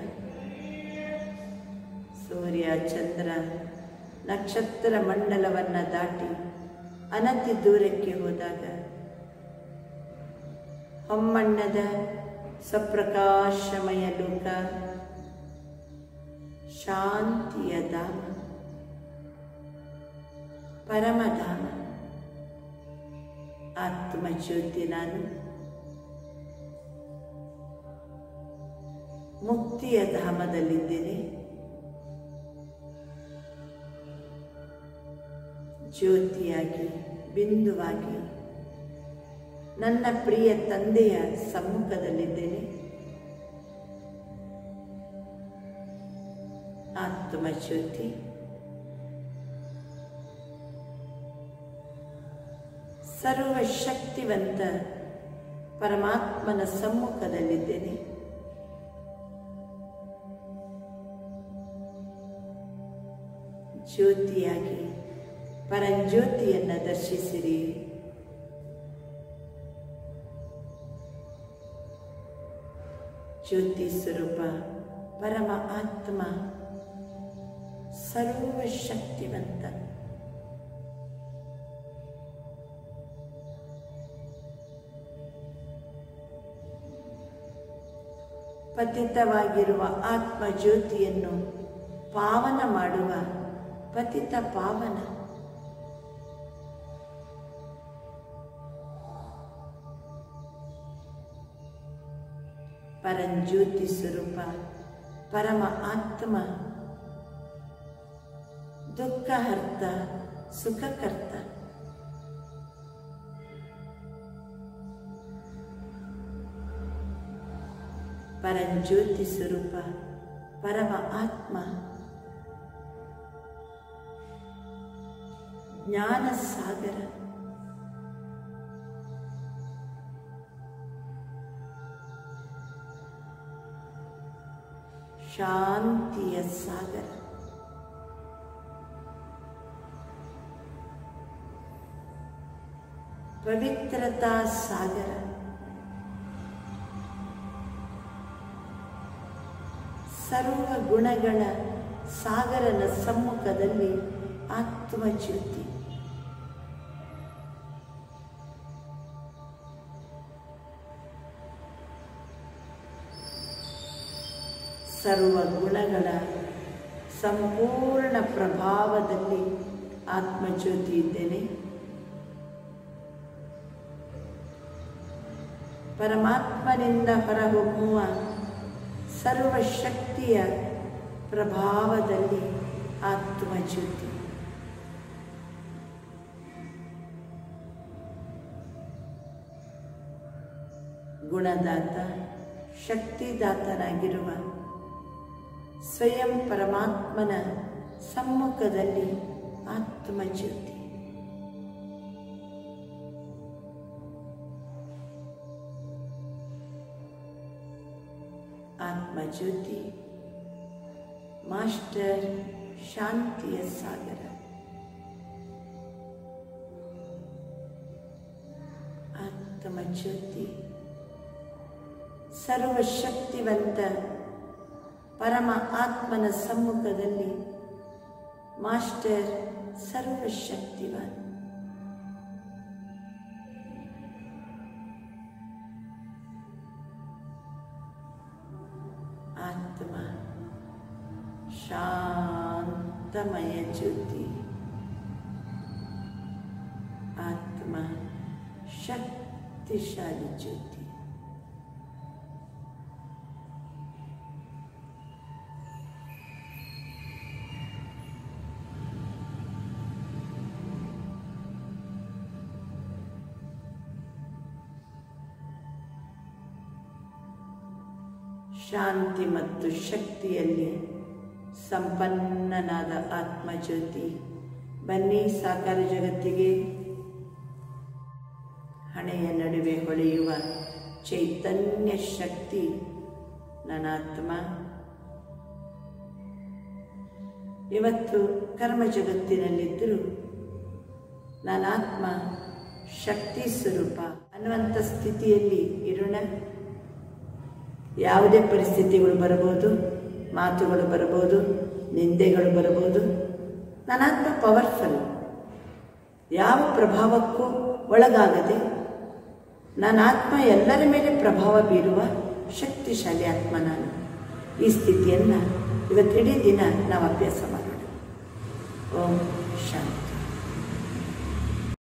ಸೂರ್ಯ ಚಂದ್ರ ನಕ್ಷತ್ರ ಮಂಡಲವನ್ನು ದಾಟಿ ಅನತಿ ದೂರಕ್ಕೆ ಹೋದಾಗ ಹೊಮ್ಮಣ್ಣದ ಸಪ್ರಕಾಶಮಯ ಲೋಕ ಶಾಂತಿಯ ಧಾಮ ಪರಮಧಾಮ ಆತ್ಮಜ್ಯೋತಿ ನಾನು ಮುಕ್ತಿಯ ಧಾಮದಲ್ಲಿದ್ದೇನೆ ಜ್ಯೋತಿಯಾಗಿ ಬಿಂದುವಾಗಿ ನನ್ನ ಪ್ರಿಯ ತಂದೆಯ ಸಮ್ಮುಖದಲ್ಲಿದ್ದೇನೆ ಆತ್ಮಜ್ಯೋತಿ ಸರ್ವಶಕ್ತಿವಂತ ಪರಮಾತ್ಮನ ಸಮ್ಮುಖದಲ್ಲಿದ್ದೇನೆ ಜ್ಯೋತಿಯಾಗಿ ಪರಂಜ್ಯೋತಿಯನ್ನು ದರ್ಶಿಸಿರಿ ಜ್ಯೋತಿ ಸ್ವರೂಪ ಪರಮ ಆತ್ಮ ಸರ್ವಶಕ್ತಿವಂತ ಪತಿತವಾಗಿರುವ ಆತ್ಮ ಜ್ಯೋತಿಯನ್ನು ಪಾವನ ಮಾಡುವ ಪತಿತ ಪಾವನ ಪರಂಜ್ಯೋತಿ ಸ್ವರೂಪ ಪರಮ ಆತ್ಮ ದುಃಖಹರ್ತ ಸುಖಕರ್ತ ಪರಂಜ್ಯೋತಿ ಸ್ವರೂಪ ಪರಮ ಆತ್ಮ ಜ್ಞಾನ ಸಾಗರ ಶಾಂತಿಯ ಸಾಗರ ಪವಿತ್ರತಾ ಸಾಗರ ಸರ್ವ ಗುಣಗಳ ಸಾಗರನ ಸಮ್ಮುಖದಲ್ಲಿ ಆತ್ಮಜ್ಯೋತಿ ಸರ್ವ ಗುಣಗಳ ಸಂಪೂರ್ಣ ಪ್ರಭಾವದಲ್ಲಿ ಆತ್ಮಜ್ಯೋತಿ ಇದ್ದೇನೆ ಪರಮಾತ್ಮನಿಂದ ಹೊರಹೊಮ್ಮುವ ಸರ್ವಶಕ್ತಿಯ ಪ್ರಭಾವದಲ್ಲಿ ಆತ್ಮಜ್ಯೋತಿ ಗುಣದಾತ ಶಕ್ತಿದಾತನಾಗಿರುವ ಸ್ವಯಂ ಪರಮಾತ್ಮನ ಸಮ್ಮುಖದಲ್ಲಿ ಆತ್ಮಜ್ಯೋತಿ ಆತ್ಮಜ್ಯೋತಿ ಮಾಸ್ಟರ್ ಶಾಂತಿಯ ಸಾಗರ ಆತ್ಮಜ್ಯೋತಿ ಸರ್ವಶಕ್ತಿವಂತ ಪರಮ ಆತ್ಮನ ಸಮ್ಮುಖದಲ್ಲಿ ಮಾಸ್ಟರ್ ಸರ್ವಶಕ್ತಿವಾನ್ ಆತ್ಮ ಶಾಂತಮಯ ಜ್ಯೋತಿ ಆತ್ಮ ಶಕ್ತಿಶಾಲಿ ಜ್ಯೋತಿ ಶಾಂತಿ ಮತ್ತು ಶಕ್ತಿಯಲ್ಲಿ ಸಂಪನ್ನನಾದ ಆತ್ಮಜ್ಯೋತಿ ಬನ್ನಿ ಸಾಕಾರ ಜಗತ್ತಿಗೆ ಹಣೆಯ ನಡುವೆ ಹೊಳೆಯುವ ಚೈತನ್ಯ ಶಕ್ತಿ ನನಾತ್ಮ ಇವತ್ತು ಕರ್ಮ ಜಗತ್ತಿನಲ್ಲಿದ್ದರೂ ನಾನಾತ್ಮ ಶಕ್ತಿ ಸ್ವರೂಪ ಅನ್ನುವಂಥ ಸ್ಥಿತಿಯಲ್ಲಿ ಇರೋಣ ಯಾವುದೇ ಪರಿಸ್ಥಿತಿಗಳು ಬರಬಹುದು ಮಾತುಗಳು ಬರಬಹುದು ನಿಂದೆಗಳು ಬರಬಹುದು ನನಾತ್ಮ ಪವರ್ಫುಲ್ ಯಾವ ಪ್ರಭಾವಕ್ಕೂ ಒಳಗಾಗದೆ ನನ್ನ ಆತ್ಮ ಎಲ್ಲರ ಮೇಲೆ ಪ್ರಭಾವ ಬೀರುವ ಶಕ್ತಿಶಾಲಿ ಆತ್ಮ ನಾನು ಈ ಸ್ಥಿತಿಯನ್ನು ಇವತ್ತಿಡೀ ದಿನ ನಾವು ಅಭ್ಯಾಸ ಮಾಡೋಣ ಓಂ ಶಾಂತಿ